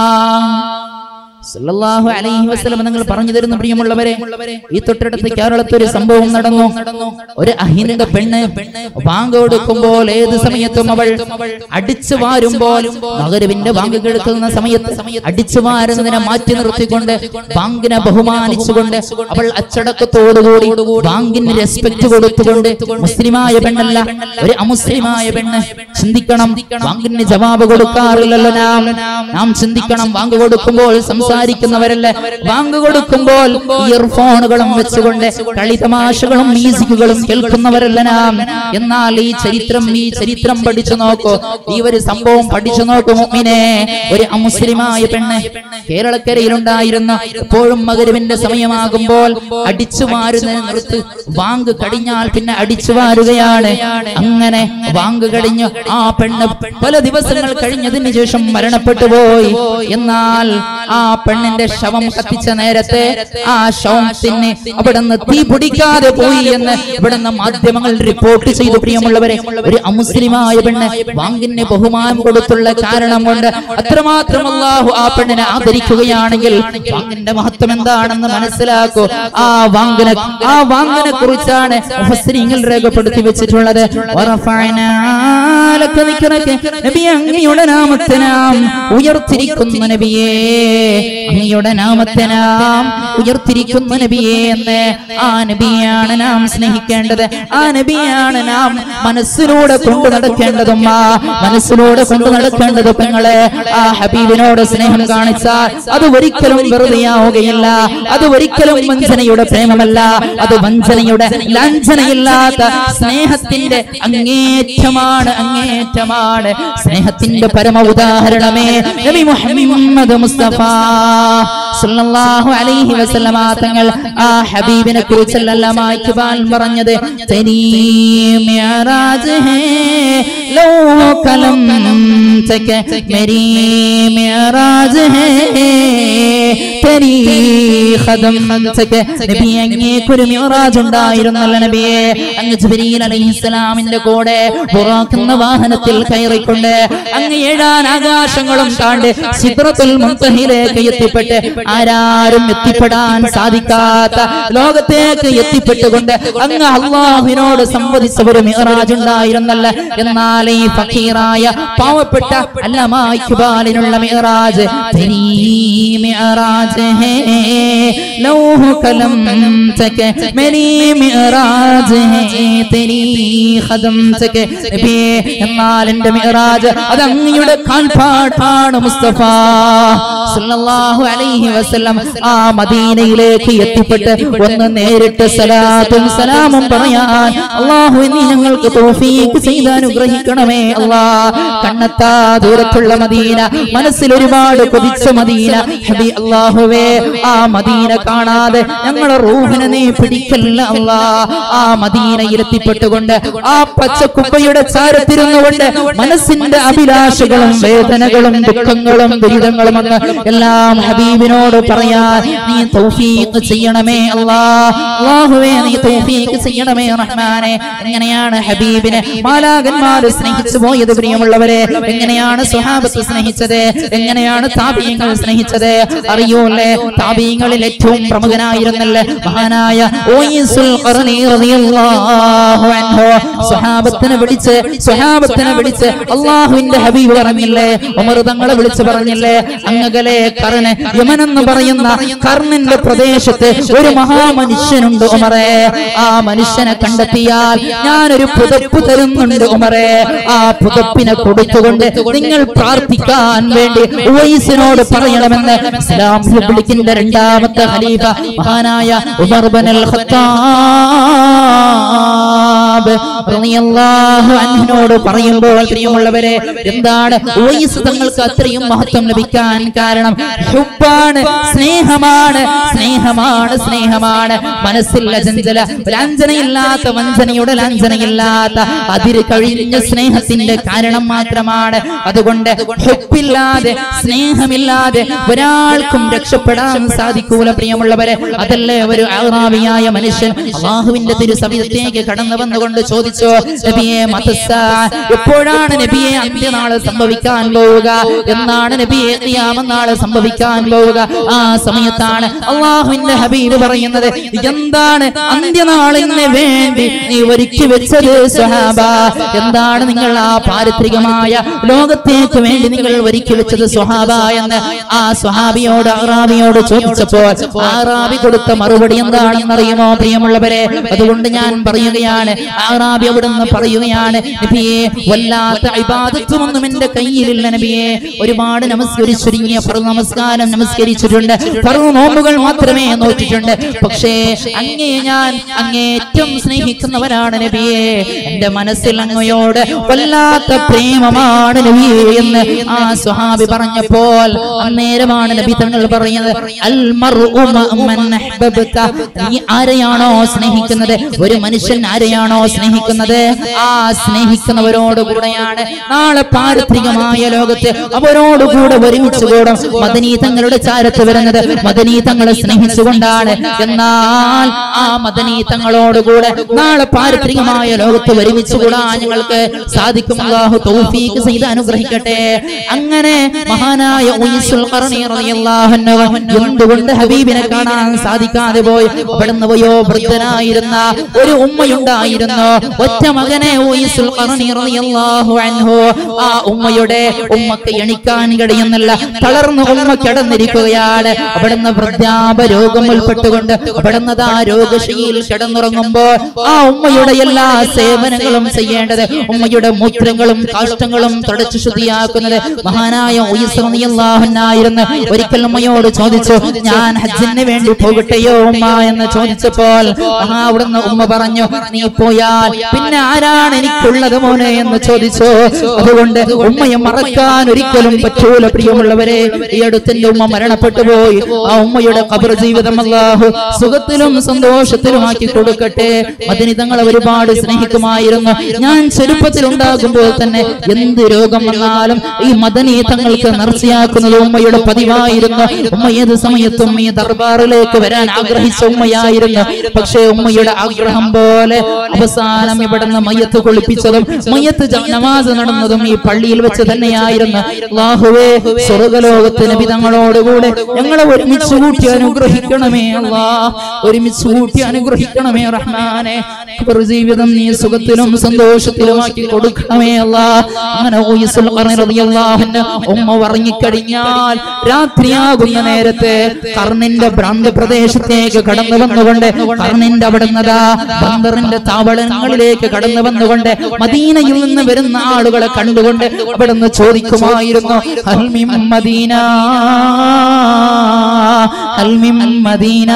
സല്ലല്ലാഹു അലൈഹി വസല്ലം നിങ്ങൾ പറഞ്ഞു തരുന്ന പ്രിയമുള്ളവരെ ഈ തൊട്ടടുത്ത് കേരളത്തിൽ ഒരു സംഭവം നടന്നു ഒരു അഹിന്ദ പെണ്ണ് ബാങ്ക് കൊടുക്കുമ്പോൾ ഏത് സമയത്തും അവൾ അടിച്ചു വാരുമ്പോൾ മകരുവിന്റെ ബാങ്ക് കേൾക്കുന്ന സമയത്ത് അടിച്ചു വാരുന്നതിനെ മാറ്റി നിർത്തിക്കൊണ്ട് ബാങ്കിനെ ബഹുമാനിച്ചുകൊണ്ട് അവൾ അച്ചടക്കത്തോടുകൂടി ബാങ്കിന് റെസ്പെക്ട് കൊടുത്തുകൊണ്ട് മുസ്ലിമായ പെണ്ണല്ല ഒരു അമുസ്ലിമായ പെണ്ണ് ചിന്തിക്കണം ബാങ്കിന് ജവാബ് കൊടുക്കാറില്ലല്ലോ നാം നാം ചിന്തിക്കണം ബാങ്ക് കൊടുക്കുമ്പോൾ സംസാരിക്കുന്നവരല്ലേ ബാങ്ക് കൊടുക്കുമ്പോൾ ഇയർഫോണുകളും വെച്ചുകൊണ്ട് കളിതമാശകളും മ്യൂസിക്കുകളും കേൾക്കുന്നവരല്ല നാം എന്നാൽ ഈ ചരിത്രം ഈ ചരിത്രം പഠിച്ചു നോക്കൂ ഈ ഒരു സംഭവം പഠിച്ചു നോക്കൂ മുഅ്മിനെ ഒരു അമുസ്ലിമായ പെണ്ണ് കേരളക്കരയിലുണ്ടായിരുന്ന എപ്പോഴും മകരുവിന്റെ സമയമാകുമ്പോൾ അടിച്ചു മാറുന്നത് നിർത്ത് വാങ്ക് കടിഞ്ഞാൽ പിന്നെ അടിച്ചു മാറുകയാണ് അങ്ങനെ വാങ്ക് കടിഞ്ഞു ആ പെണ്ണ് പല ദിവസങ്ങൾ കഴിഞ്ഞതിന് ശേഷം മരണപ്പെട്ടു പോയി എന്നാൽ ആ പെണ്ണിന്റെ ശവം കത്തിച്ച നേരത്തെ ആ ശവത്തിന് അവിടുന്ന് തീ പിടിക്കാതെ പോയി എന്ന് ഇവിടുന്ന് മാധ്യമങ്ങൾ റിപ്പോർട്ട് ചെയ്തു പ്രിയമുള്ളവരെ ഒരു അമുസ്ലിമായ പെണ്ണ് വാങ്കിന് ബഹുമാനം കൊടുത്തുള്ള കാരണം കൊണ്ട് അത്രമാത്രം അള്ളാഹു ആ പെണ്ണിനെ ആദരിക്കുകയാണെങ്കിൽ വാങ്ങിന്റെ മഹത്വം എന്താണെന്ന് മനസ്സിലാക്കൂ ആ വാങ്ങിനെ ആ വാങ്ങിനെ കുറിച്ചാണ് മുഫസ്സിരീങ്ങൾ രേഖപ്പെടുത്തി വെച്ചിട്ടുള്ളത് വറഫഅനാ ലക ദിക്റക. നബി അങ്ങയുടെ നാമത്തെ നാം ഉയർത്തിരിക്കുന്ന നബിയേ അങ്ങയുടെ നാമത്തെ നാം ഉയർത്തിരിക്കുന്ന നബിയേ എന്ന് ആ നബിയാണ് നാം സ്നേഹിക്കേണ്ടത് ആ നബിയാണ് നാം മനസ്സിലൂടെ കൊണ്ടു നടക്കേണ്ടതും ആ മനസ്സിലൂടെ കൊണ്ടു നടക്കേണ്ടത് പെങ്ങളെ ആ ഹബീബിനോട് സ്നേഹം കാണിച്ചാൽ അത് ഒരിക്കലും വെറുതെയാവുകയില്ല അത് ഒരിക്കലും വഞ്ചനയുടെ പ്രേമമല്ല അത് വഞ്ചനയുടെ ലാഞ്ചനയില്ലാത്ത സ്നേഹത്തിന്റെ അങ്ങേറ്റമാണ് അങ്ങേറ്റമാണ് സ്നേഹത്തിന്റെ പരമ ഉദാഹരണമേ നബി മുഹമ്മദ് മുസ്തഫ സല്ലല്ലാഹു അലൈഹി വസല്ലമ തങ്ങൾ ആ ഹബീബിനെ കുറിച്ചല്ല മായ്ക്കുവാൻ പറഞ്ഞത് തെരീ മിഅറാജ് ഹേ ലോ കലം തക മെരീ മിഅറാജ് ഹേ തെരീ ഖദം തക നബി അങ്ങേക്കൊരു മിഅറാജ് ഉണ്ടായിരുന്നല്ലോ നബിയെ അങ്ങ് ജിബ്രീൽ അലൈഹിസ്സലാമിന്റെ കൂടെ ബുറാഖ് എന്ന വാഹനത്തിൽ കയറിക്കൊണ്ട് അങ്ങ് ഏഴാൻ ആകാശങ്ങളും താണ്ട് സിദ്റത്തുൽ മുൻതഹിലേക്ക് എത്തിപ്പെട്ട് ആരാരും എത്തിപ്പെടാൻ സാധിക്കാത്ത ലോകത്തേക്ക് എത്തിപ്പെട്ടുകൊണ്ട് അങ്ങ് അള്ളാഹുവിനോട് സംവദിച്ച ഒരു മിഹറാജ് ഉണ്ടായിരുന്നല്ല എന്നാൽ ഈ ഫക്കീറായ പാവപ്പെട്ട അല്ലമായിക്കുബാലിനുള്ള മിഹറാജ് തെരീ മിഹറാജ് ഹേ ലൗഹ് കലം തക മെരീ മിഹറാജ് ഹേ തെരീ ഖദം തക നബിയേ എന്നാൽ എന്റെ മിഹറാജ് അത് അങ്ങയുടെ കാൽപ്പാടാണ് മുസ്തഫ സല്ലല്ലാഹു അലൈഹി വസല്ലം ആ മദീനയിലേക്ക് എത്തിപ്പെട്ട് ഒന്ന് നേരിട്ട് സലാത്തും സലാമും പറയാൻ അള്ളാഹു നീ ഞങ്ങൾക്ക് തൗഫീഖ് ചെയ്ത് അനുഗ്രഹിക്കണമേ അല്ലാ കണ്ണത്താ ദൂരത്തുള്ള മദീന മനസ്സിൽ ഒരുപാട് കൊതിച്ച മദീന ഹബി അള്ളാഹുവേ ആ മദീന കാണാതെ ഞങ്ങളെ റൂഹിനെ നീ പിടിക്കല്ല അല്ലാ ആ മദീനയിൽ എത്തിപ്പെട്ടുകൊണ്ട് ആ പച്ചക്കുപ്പയുടെ ചാരത്തിരുന്നുകൊണ്ട് മനസ്സിന്റെ അഭിലാഷകളും വേദനകളും ദുഃഖങ്ങളും ദുരിതങ്ങളും അങ്ങ് എല്ലാം ഹബീബിനോട് പറയാൻ നീ തൗഫീഖ് ചെയ്യണമേ അല്ലാ അല്ലാഹുവേ നീ തൗഫീഖ് ചെയ്യണമേ റഹ്മാനെ എങ്ങനെയാണ് ഹബീബിനെ മാലാകന്മാര് സ്നേഹിച്ചു പോയത് പ്രിയമുള്ളവരെ എങ്ങനെയാണ് സുഹാബത്ത് സ്നേഹിച്ചത് എങ്ങനെയാണ് താപീയങ്ങൾ സ്നേഹിച്ചത് അറിയൂല്ലേ താപീയങ്ങളിൽ ഏറ്റവും പ്രമുഖനായിരുന്നല്ലേ മഹാനായ ഓയിസുൽ ഖർനി റളിയല്ലാഹു അൻഹു സുഹാബത്തിനെ വിളിച്ച് സുഹാബത്തിനെ വിളിച്ച് അള്ളാഹുവിന്റെ ഹബീബ് പറഞ്ഞില്ലേ ഉമർ തങ്ങളെ വിളിച്ച് പറഞ്ഞില്ലേ അങ്ങകലെ കർണ് യമൻ എന്ന് പറയുന്ന കർണിന്റെ പ്രദേശത്ത് ഒരു മഹാമനുഷ്യനുണ്ട് ഉമറെ ആ മനുഷ്യനെ കണ്ടെത്തിയാൽ ഞാനൊരു പുതപ്പ് തരുന്നുണ്ട് ഉമറെ ആ പുതപ്പിനെ കൊടുത്തുകൊണ്ട് നിങ്ങൾ പ്രാർത്ഥിക്കാൻ വേണ്ടി ഉവൈസിനോട് പറയണമെന്ന് ഇസ്ലാം റിപ്പബ്ലിക്കിന്റെ രണ്ടാമത്തെ ഖലീഫ മഹാനായ ഉമർ ബിനുൽ ഖത്താബ് റളിയല്ലാഹു അൻഹുവിനോട് പറയുമ്പോൾ പ്രിയമുള്ളവരെ എന്താണ് ഉവൈസ് തങ്ങൾക്ക് അത്രയും മഹത്വം ലഭിക്കാൻ കാരണം ഹുബ്ബാണ് സ്നേഹമാണ് സ്നേഹമാണ് സ്നേഹമാണ് മനസ്സിൽ അജഞ്ചല ലാഞ്ചനയില്ലാത്ത വഞ്ചനയുടെ ലാഞ്ചനയില്ലാത്ത അതിര് കഴിഞ്ഞ സ്നേഹത്തിന്റെ കാരണം മാത്രമാണ് അതുകൊണ്ട് ഹുബില്ലാതെ സ്നേഹമില്ലാതെ ഒരാൾക്കും രക്ഷപ്പെടാൻ സാധിക്കൂല പ്രിയമുള്ളവരെ അതല്ലേ ഒരു ആറാവിയായ മനുഷ്യൻ അള്ളാഹുവിന്റെ തിരുസമിതത്തേക്ക് കടന്നു വന്നുകൊണ്ട് ചോദിച്ചു നബിയെ മതസ്സാ എപ്പോഴാണ് നബിയെ അന്ത്യനാള് സംഭവിക്കാൻ പോവുക എന്നാണ് നബിയെ ഖിയാമനാള് സംഭവിക്കാൻ പോവുക ആ സമയത്താണ് അള്ളാഹുവിന്റെ ഹബീബ് പറയുന്നത് എന്താണ് അന്ത്യനാളിന് വേണ്ടി നീ ഒരുക്കി വെച്ചത് സ്വഹാബ എന്താണ് നിങ്ങൾ ആ പാരിത്രികമായ ലോകത്തേക്ക് വേണ്ടി നിങ്ങൾ ഒരുക്കി വെച്ചത് സ്വഹാബ എന്ന് ആ സ്വഹാബിയോട് അറാബിയോട് ചോദിച്ചപ്പോൾ ആറാബി കൊടുത്ത മറുപടി എന്താണെന്ന് അറിയുമോ പ്രിയമുള്ളവരെ അതുകൊണ്ട് ഞാൻ പറയുകയാണ് ആറാബി അവിടുന്ന് പറയുകയാണ് നബിയെ വല്ലാത്ത ഇബാദത്വമൊന്നും എന്റെ കയ്യിലില്ല നബിയെ ഒരുപാട് നമസ്കരിച്ചുരുങ്ങിയ ഫറു നമസ്കാരം നമസ്കരിച്ചിട്ടുണ്ട് ഫറു നോമ്പുകൾ മാത്രമേ നോക്കിയിട്ടുണ്ട് പക്ഷേ അങ്ങേ ഞാൻ അങ്ങേറ്റം സ്നേഹിക്കുന്നവരാണ് നബിയെ എന്റെ മനസ്സിൽ അങ്ങയോട് വല്ലാത്ത പ്രേമമാണ് നബിയെ എന്ന് ആ സ്വഹാബി പറഞ്ഞപ്പോൾ അന്നേരമാണ് നബി തങ്ങൾ പറയുന്നത് അൽ മർഉ മഅ്മൻ അഹ്ബബ്ത നീ ആരെയാണോ സ്നേഹിക്കുന്നത് ഒരു മനുഷ്യൻ ആരെയാണോ സ്നേഹിക്കുന്നത് ആ സ്നേഹിക്കുന്നവരോട് കൂടെയാണ് നാളെ പാരിത്രികമായ ലോകത്ത് അവരോട് കൂടെ ഒരുമിച്ച് കൂടെ മദനീ തങ്ങളുടെ ചാരത്ത് വരുന്നത് മദനീ തങ്ങളെ സ്നേഹിച്ചുകൊണ്ടാണ് എന്നാൽ ആ മദനീ തങ്ങളോടുകൂടെ നാളെ പാരിത്രികമായ ലോകത്ത് ഒരുമിച്ച് കൂടാൻ ഞങ്ങൾക്ക് സാധിക്കും അല്ലാഹു തൗഫീഖ് ചെയ്ത് അനുഗ്രഹിക്കട്ടെ അങ്ങനെ മഹാനായ ഉയ്സുൽ ഖർനി റളിയല്ലാഹു അൻഹു എന്തുകൊണ്ട് ഹബീബിനെ കാണാൻ സാധിക്കാതെ പോയി അവിടുന്ന് പോയോ വൃദ്ധനായിരുന്ന ഒരു ഉമ്മയുണ്ടായിരുന്നു ഒറ്റ മകനെ ഉയ്സുൽ ഖർനി റളിയല്ലാഹു അൻഹു ആ ഉമ്മയുടെ ഉമ്മക്ക് എണിക്കാൻ കഴിയുന്നില്ല തളർന്ന് ഉമ്മ കിടന്നിരിക്കുകയാണ് അവിടുന്ന് വൃദ്ധാപ രോഗം ഉൾപ്പെട്ടുകൊണ്ട് അവിടുന്ന് ആ രോഗശയിൽ കിടന്നുറങ്ങുമ്പോൾ ആ ഉമ്മയുടെ എല്ലാ സേവനങ്ങളും ചെയ്യേണ്ടത് ഉമ്മയുടെ മൂത്രങ്ങളും കാഷ്ടങ്ങളും തുടച്ചു ശുദ്ധിയാക്കുന്നത് മഹാനായ ഉയസ്രണിയല്ലാഹനായിരുന്നു ഒരിക്കൽ ഉമ്മയോട് ചോദിച്ചു ഞാൻ ഹജ്ജിന് വേണ്ടി പോകട്ടെയോ ഉമ്മ എന്ന് ചോദിച്ചപ്പോൾ മഹാ അവിടുന്ന് ഉമ്മ പറഞ്ഞു നീ പോയി പോയാൽ പിന്നെ ആരാണ് എനിക്കുള്ളത് മോനെ എന്ന് ചോദിച്ചു അതുകൊണ്ട് ഉമ്മയെ മറക്കാൻ ഒരിക്കലും പറ്റൂല പ്രിയമുള്ളവരെ ഈ അടുത്തിന്റെ ഉമ്മ മരണപ്പെട്ടു പോയി ആ ഉമ്മയുടെ ഖബർ ജീവിതം അല്ലാഹു സുഖത്തിലും സന്തോഷത്തിലുമാക്കി കൊടുക്കട്ടെ മദിനി തങ്ങളെ ഒരുപാട് സ്നേഹിക്കുമായിരുന്നു ഞാൻ ചെറുപ്പത്തിൽ ഉണ്ടാകുമ്പോൾ തന്നെ എന്ത് രോഗം വന്നാലും ഈ മദനി തങ്ങൾക്ക് നർച്ചയാക്കുന്നത് ഉമ്മയുടെ പതിവായിരുന്നു ഉമ്മ ഏത് സമയത്തും ഈ ദർബാറിലേക്ക് വരാൻ ആഗ്രഹിച്ച ഉമ്മയായിരുന്നു പക്ഷേ ഉമ്മയുടെ ആഗ്രഹം പോലെ അവസാനം ഇവിടുന്ന് മയ്യത്ത് കുളിപ്പിച്ചതും മയ്യത്ത് ജ- നമാസ് നടന്നതും ഈ പള്ളിയിൽ വെച്ച് തന്നെയായിരുന്നു അല്ലാഹുവേ സ്വർഗലോകത്ത് നബി തങ്ങളോടുകൂടെ ഞങ്ങളെ ഒരുമിച്ച് കൂട്ടി അനുഗ്രഹിക്കണമേ അല്ലാ ഒരുമിച്ച് കൂട്ടി അനുഗ്രഹിക്കണമേ റഹ്മാനെ ഖബർ ജീവിതം നീ സുഖത്തിലും സന്തോഷത്തിലുമാക്കി കൊടുക്കണമേ അല്ലാ അങ്ങനെ ഊയിസുൽ ഖർനി റളിയല്ലാഹു അൻഹു ഉമ്മ ഉറങ്ങിക്കഴിഞ്ഞാൽ രാത്രിയാകുന്ന നേരത്തെ കർണിന്റെ ഭ്രാന്ത് പ്രദേശത്തേക്ക് കടന്നു വന്നുകൊണ്ട് കർണിന്റെ അവിടുന്നതാ ബന്ദറിന്റെ താവളങ്ങളിലേക്ക് കടന്നു വന്നുകൊണ്ട് മദീനയിൽ നിന്ന് വരുന്ന ആളുകളെ കണ്ടുകൊണ്ട് അവിടുന്ന് ചോദിക്കുമായിരുന്നു ഹൽമിം മദീന ഹൽമിം മദീന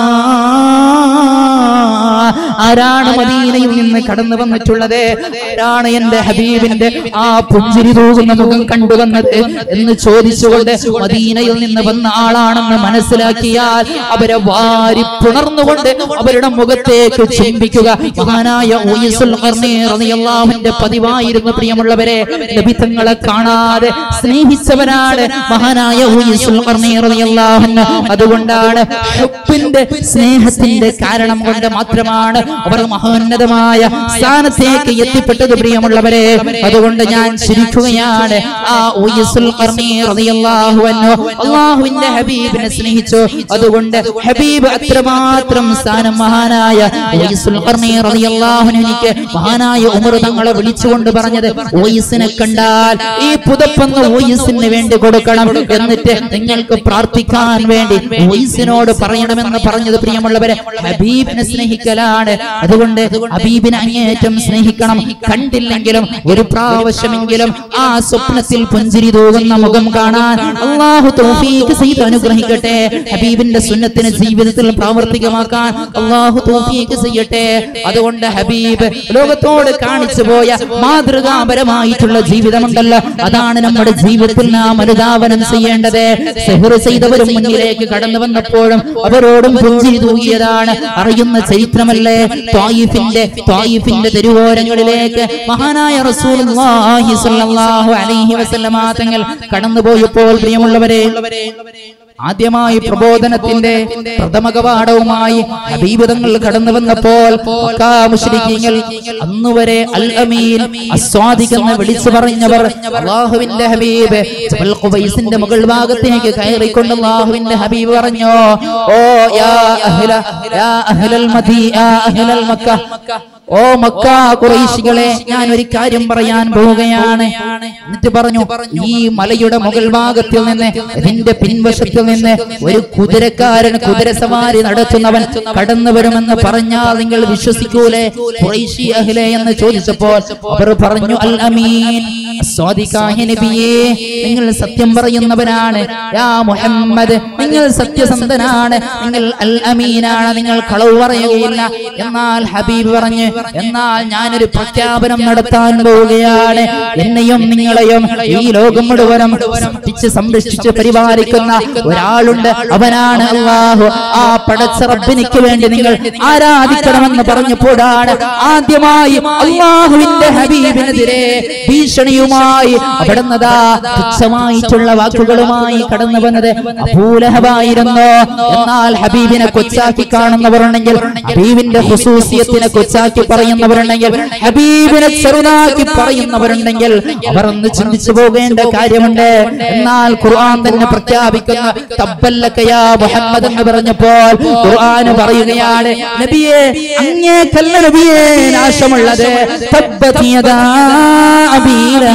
ആരാണ് മദീനയിൽ നിന്ന് കടന്നു വന്നിട്ടുള്ളത് ആരാണ് എന്റെ ഹബീബിന്റെ ആ പുഞ്ചിരി തൂകുന്ന മുഖം കണ്ടുവന്നത് എന്ന് ചോദിച്ചുകൊണ്ട് മദീനയിൽ നിന്ന് വന്ന ആളാണെന്ന് മനസ്സിലാക്കിയാൽ അവരെ വാരി പുണർന്നുകൊണ്ട് അവരുടെ മുഖത്തേക്ക് ചുംബിക്കുക മഹാനായ ഊയിസുൽ ഖർനി റളിയല്ലാഹുവിന്റെ പതിവായിരുന്നു പ്രിയമുള്ളവരെ നബിതങ്ങളെ കാണാതെ സ്നേഹിച്ചവരാണ് മഹാനായ ഊയിസുൽ ഖർനി റളിയല്ലാഹു അൻഹു അതുകൊണ്ടാണ് ഹുബ്ബിന്റെ സ്നേഹത്തിന്റെ കാരണം കൊണ്ട് മാത്രമാണ് അവർ മഹോന്നതമായ സ്ഥാനത്തേക്ക് എത്തിപ്പെട്ടത് പ്രിയമുള്ളവരെ അതുകൊണ്ട് ഞാൻ ചിരിക്കുകയാണ് ആ ഊയിസുൽ ഖർനി റളിയല്ലാഹു അൻഹു അല്ലാഹുവിന്റെ ഹബീബിനെ സ്നേഹിച്ചു അതുകൊണ്ട് ഹബീബ് അത്രമാത്രം സ്ഥാനം മഹാനായ ഊയിസുൽ ഖർനി റളിയല്ലാഹു അൻഹു എനിക്ക് മഹാനായ ഉമർ തങ്ങളെ വിളിച്ചുകൊണ്ട് പറഞ്ഞത് ഊയിസിനെ കണ്ടാൽ ഈ പുതപ്പൊന്ന് ഊയിസിന് വേണ്ടി കൊടുക്കണം എന്നിട്ട് നിങ്ങൾക്ക് പ്രാർത്ഥിക്കാൻ വേണ്ടി ഊയിസിനോട് പറയണമെന്ന് പറഞ്ഞത് പ്രിയമുള്ളവരെ ഹബീബിനെ സ്നേഹിക്കലാണ് അതുകൊണ്ട് ഹബീബിനെ അങ്ങേയറ്റം സ്നേഹിക്കണം കണ്ടില്ലെങ്കിലും ഒരു പ്രാവശ്യമെങ്കിലും ആ സ്വപ്നത്തിൽ പുഞ്ചിരി തൂകുന്ന മുഖം കാണാൻ അള്ളാഹു തൗഫീഖ് ചെയ്ത് അനുഗ്രഹിക്കട്ടെ ഹബീബിന്റെ സുന്നത്തിനെ ജീവിതത്തിൽ പ്രാവർത്തികമാക്കാൻ അള്ളാഹു തൗഫീഖ് ചെയ്യട്ടെ അതുകൊണ്ട് ഹബീബ് ലോകത്തോട് കാണിച്ചു പോയ മാതൃകാപരമായിട്ടുള്ള ജീവിതമുണ്ടല്ലോ അതാണ് നമ്മുടെ ജീവിതത്തിൽ നാം അനുധാവനം ചെയ്യേണ്ടത് സെഹർ ചെയ്തവരും മുന്നിലേക്ക് കടന്നു വന്നപ്പോഴും അവരോടും പുഞ്ചിരി തൂകിയതാണ് അറിയുന്ന ചരിത്രമല്ലേ ത്വായിഫിന്റെ ത്വായിഫിന്റെ തെരുവോരങ്ങളിലേക്ക് മഹാനായ റസൂലുള്ളാഹി സ്വല്ലല്ലാഹു അലൈഹി വസല്ലമ തങ്ങൾ കടന്നുപോയപ്പോൾ പ്രിയമുള്ളവരെ ആദ്യമായി പ്രബോധനത്തിന്റെ പ്രഥമ കവാടവുമായി ഹബീബതങ്ങൾ കടന്നു വന്നപ്പോൾ മക്കാ മുശ്രിക്കീങ്ങൾ അന്നുവരെ അൽ അമീൻ അസ്വാദികെന്ന് വിളിച്ചു പറഞ്ഞവർ അള്ളാഹുവിന്റെ ഹബീബ് ജബൽ ഖുബൈസിന്റെ മുകൾ ഭാഗത്തേക്ക് കയറിക്കൊണ്ട് അള്ളാഹുവിന്റെ ഹബീബ് പറഞ്ഞു ഓ യാ അഹ്ല യാ അഹ്ലൽ മദീ യാ അഹ്ലൽ മക്ക ഓ മക്ക കുറേശികളെ ഞാൻ ഒരു കാര്യം പറയാൻ പോവുകയാണ് എന്നിട്ട് പറഞ്ഞു ഈ മലയുടെ മുകൾ ഭാഗത്തിൽ നിന്ന് ഇതിന്റെ പിൻവശത്തിൽ നിന്ന് ഒരു കുതിരക്കാരൻ കുതിരസവാരി നടത്തുന്നവൻ കടന്നു വരുമെന്ന് പറഞ്ഞാൽ നിങ്ങൾ വിശ്വസിക്കൂലേ ഖുറൈശി അഹ്ലെ എന്ന് ചോദിച്ചപ്പോൾ അവർ പറഞ്ഞു അൽ അമീൻ സ്വാദിഖായ നബിയേ നിങ്ങൾ സത്യം പറയുന്നവനാണ് യാ മുഹമ്മദ് നിങ്ങൾ സത്യസന്ധനാണ് നിങ്ങൾ അൽ അമീനാണ് നിങ്ങൾ കളവ് പറയുകയില്ല എന്നാൽ ഹബീബ് പറഞ്ഞു എന്നാൽ ഞാനൊരു പ്രഖ്യാപനം നടത്താൻ പോവുകയാണ് എന്നെയും നിങ്ങളെയും ഈ ലോകം മുഴുവനും സൃഷ്ടിച്ച് സംരക്ഷിച്ച് പരിപാലിക്കുന്ന ഒരാളുണ്ട് അവനാണ് അള്ളാഹു ആ പടച്ച റബ്ബിനിക്ക് വേണ്ടി നിങ്ങൾ ആരാധിക്കണമെന്ന് പറഞ്ഞപ്പോഴാണ് ആദ്യമായി അള്ളാഹുവിന്റെ ഹബീബിനെതിരെ ഭീഷണിയുമായി അവിടുന്നതാ തുച്ഛമായിട്ടുള്ള വാക്കുകളുമായി കടന്നു വന്നത് അപൂലഹമായിരുന്നു എന്നാൽ ഹബീബിനെ കൊച്ചാക്കി കാണുന്നവരുണ്ടെങ്കിൽ ഹബീബിന്റെ ഹുസൂസിയത്തിനെ കൊച്ചാക്കി പറയുന്നവരുണ്ടെങ്കിൽ ഹബീബിനെ ചെറുതാക്കി പറയുന്നവരുണ്ടെങ്കിൽ അവർ ഒന്ന് ചിന്തിച്ചു പോകേണ്ട കാര്യമുണ്ട് എന്നാൽ ഖുർആൻ തന്നെ പ്രഖ്യാപിക്കുന്ന തബ്ബല്ലക്കയാ മുഹമ്മദ് എന്ന് പറഞ്ഞപ്പോൾ ഖുർആൻ പറയുകയാണ് നബിയെ അങ്ങേക്കല്ല നബിയെ നാശമുള്ളത് തബ്ബത് യദാ അബീ ലഹബ്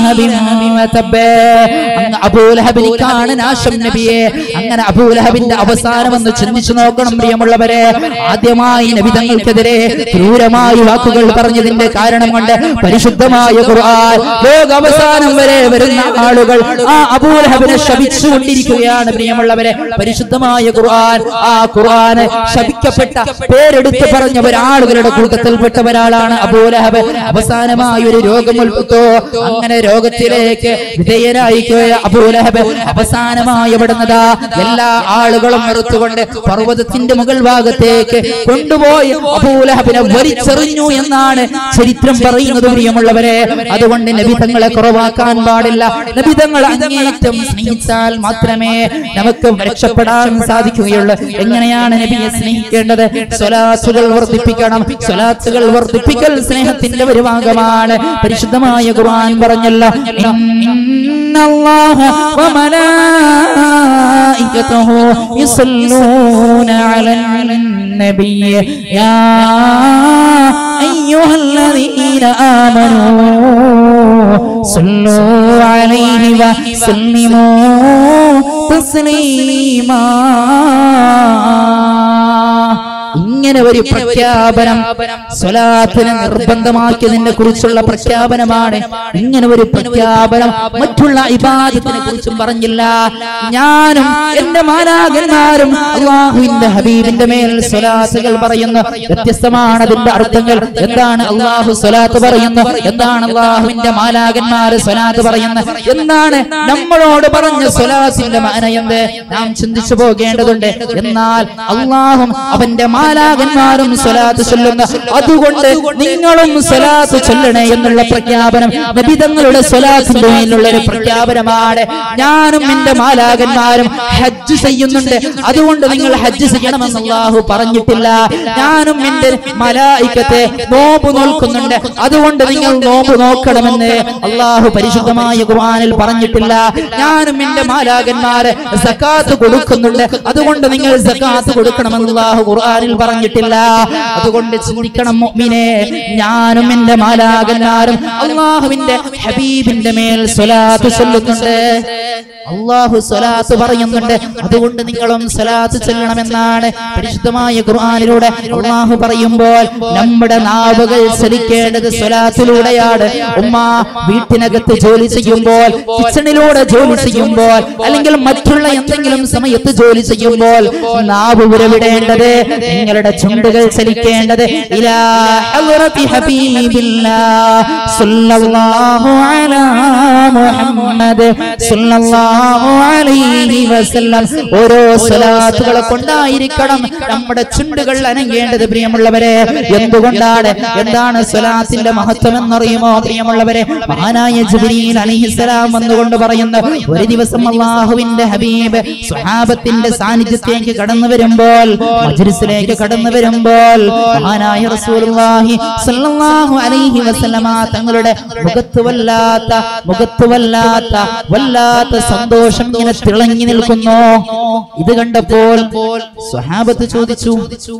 ലഹബിൻ വതബ്ബ. അങ്ങ് അബൂലഹബിനിക്കാണ് നാശം നബിയെ അങ്ങനെ അബൂലഹബിന്റെ അവസാനം ഒന്ന് ചിന്തിച്ചു നോക്കണം പ്രിയമുള്ളവരെ ആദ്യമായി നബി തങ്ങൾക്കെതിരെ ക്രൂരമായ വാക്കുകൾ പറഞ്ഞതിന്റെ കാരണം കൊണ്ട് പരിശുദ്ധമായ ഖുർആൻ ലോക അവസാനം വരെ വരുന്ന ആളുകൾ ആ അബൂലഹബിനെ ശപിച്ചുകൊണ്ടിരിക്കുകയാണ് പ്രിയമുള്ളവരെ പരിശുദ്ധമായ ഖുർആൻ ആ ഖുർആന് ശപിക്കപ്പെട്ട പേരെടുത്ത് പറഞ്ഞ ഒരാളുകളുടെ കൂട്ടത്തിൽപ്പെട്ട ഒരാളാണ് അബൂലഹബ് അവസാനമായി ഒരു രോഗം ഉൾപ്പെട്ടു അങ്ങനെ രോഗത്തിലേക്ക് വിധേയനായിക്കുക അബൂലഹബ് അവസാനമായി വിടുന്നതാ എല്ലാ ആളുകളും വെറുത്തുകൊണ്ട് പർവ്വതത്തിന്റെ മുകൾ ഭാഗത്തേക്ക് കൊണ്ടുപോയി അബൂലഹബിനെ വലിച്ചെറിഞ്ഞു എന്നാണ് ചരിത്രം പറയുന്നത് പ്രിയമുള്ളവരെ അതുകൊണ്ട് നബിതങ്ങളെ കുറവാക്കാൻ പാടില്ല നബിതങ്ങൾ അങ്ങേറ്റം സ്നേഹിച്ചാൽ മാത്രമേ നമുക്ക് രക്ഷപ്പെടാൻ സാധിക്കുകയുള്ളൂ എങ്ങനെയാണ് നബിയെ സ്നേഹിക്കേണ്ടത് സ്വലാത്തുകൾ വർദ്ധിപ്പിക്കണം സ്വലാത്തുകൾ വർദ്ധിപ്പിക്കൽ സ്നേഹത്തിന്റെ ഒരു ഭാഗമാണ് പരിശുദ്ധമായ ഖുർആൻ പറഞ്ഞല്ല ഇന്നല്ലാഹ وملائكته يصلون على النبي يا أيها الذين آمنوا صلوا عليه وسلموا تسليما ഇങ്ങനെ ഒരു പ്രഖ്യാപനം സ്വലാത്തിനെ നിർബന്ധമാക്കിയതിനെ കുറിച്ചുള്ള പ്രഖ്യാപനമാണ് ഇങ്ങനെ ഒരു പ്രഖ്യാപനം മറ്റുള്ള ഇബാദത്തിനെ കുറിച്ചും പറഞ്ഞില്ല ഞാനും എന്റെ മാലാകന്മാരും അള്ളാഹുവിന്റെ ഹബീബിന്റെ മേൽ സ്വലാത്തുകൾ പറയുന്നു വ്യത്യസ്തമാണ് അതിന്റെ അർത്ഥങ്ങൾ എന്താണ് അള്ളാഹു സ്വലാത്ത് പറയുന്നു എന്താണ് അള്ളാഹുവിന്റെ മാലാകന്മാര് സ്വലാത്ത് പറയുന്നത് എന്താണ് നമ്മളോട് പറഞ്ഞ സ്വലാത്തിന്റെ മാന എന്ത് നാം ചിന്തിച്ചു പോകേണ്ടതുണ്ട് എന്നാൽ അള്ളാഹും അവന്റെ മാലാകന്മാരും സ്വലാത്ത് ചൊല്ലുന്ന അതുകൊണ്ട് നിങ്ങളും സ്വലാത്ത് ചൊല്ലണേ എന്നുള്ള പ്രഖ്യാപനം നബിതങ്ങളുടെ സ്വലാത്തിന്റെ മേലുള്ള ഒരു പ്രഖ്യാപനമാണ് ഞാനും എന്റെ മാലാകന്മാരും ഹജ്ജ് ചെയ്യുന്നുണ്ട് അതുകൊണ്ട് നിങ്ങൾ ഹജ്ജ് ചെയ്യണമെന്ന് അള്ളാഹു പറഞ്ഞിട്ടില്ല ഞാനും എന്റെ മലായിക്കത്തെ നോമ്പ് നോൽക്കുന്നുണ്ട് അതുകൊണ്ട് നിങ്ങൾ നോമ്പ് നോക്കണമെന്ന് അള്ളാഹു പരിശുദ്ധമായ ഖുർആനിൽ പറഞ്ഞിട്ടില്ല ഞാനും എന്റെ മാലാകന്മാര് സക്കാത്ത് കൊടുക്കുന്നുണ്ട് അതുകൊണ്ട് നിങ്ങൾ സക്കാത്ത് കൊടുക്കണമെന്ന് അള്ളാഹു ഖുർആനിൽ പറഞ്ഞിട്ടില്ല അതുകൊണ്ട് ചിന്തിക്കണം മുഅ്മിനെ ഞാനും എന്റെ മാലാകന്മാരും അള്ളാഹുവിന്റെ ഹബീബിന്റെ മേൽ സ്വലാത്ത് ചൊല്ലുന്നുണ്ട് അള്ളാഹു സ്വലാത്ത് പറയുന്നുണ്ട് അതുകൊണ്ട് നിങ്ങളും സ്വലാത്ത് ചൊല്ലണമെന്നാണ് പരിശുദ്ധമായ ഖുർആനിലൂടെ അള്ളാഹു പറയുമ്പോൾ നമ്മുടെ നാവുകൾ ചലിക്കേണ്ടത് സ്വലാത്തിലൂടെയാണ് ഉമ്മ വീട്ടിനകത്ത് ജോലി ചെയ്യുമ്പോൾ കിച്ചണിലൂടെ ജോലി ചെയ്യുമ്പോൾ അല്ലെങ്കിൽ മറ്റുള്ള എന്തെങ്കിലും സമയത്ത് ജോലി ചെയ്യുമ്പോൾ നാവ് ഉരവിടേണ്ടത് നിങ്ങളുടെ ചുണ്ടുകൾ ചലിക്കേണ്ടത് ഇലാ ഹദ്റത്തി ഹബീബില്ലാഹ് സല്ലല്ലാഹു അലാ മുഹമ്മദ് സല്ലല്ലാഹു അലൈഹി വസല്ലം ഓരോ സ്വലാത്തുകളെ കൊണ്ടായിരിക്കണം നമ്മുടെ ചുണ്ടുകൾ അനങ്ങേണ്ടത് പ്രിയമുള്ളവരെ എന്തുകൊണ്ടാണ് എന്താണ് സ്വലാത്തിന്റെ മഹത്വം എന്നറിയുമോ പ്രിയമുള്ളവരെ മഹാനായ ജിബ്രീൽ അലൈഹിസ്സലാം വന്നുകൊണ്ട് പറയുന്ന ഒരു ദിവസം അള്ളാഹുവിന്റെ ഹബീബ് സ്വഹാബത്തിന്റെ സാന്നിധ്യത്തേക്ക് കടന്നു വരുമ്പോൾ മജ്ലിസിലേക്ക് കടന്നു വരുമ്പോൾ മഹാനായ റസൂലുള്ളാഹി സ്വല്ലല്ലാഹു അലൈഹി വസല്ലമ തങ്ങളുടെ മുഖത്ത് വല്ലാത്ത മുഖത്ത് വല്ലാത്ത വല്ലാത്ത സന്തോഷം ഇങ്ങനെ തിളങ്ങി നിൽക്കുന്നു ഇത് കണ്ടപ്പോൾ സ്വഹാബത്ത് ചോദിച്ചു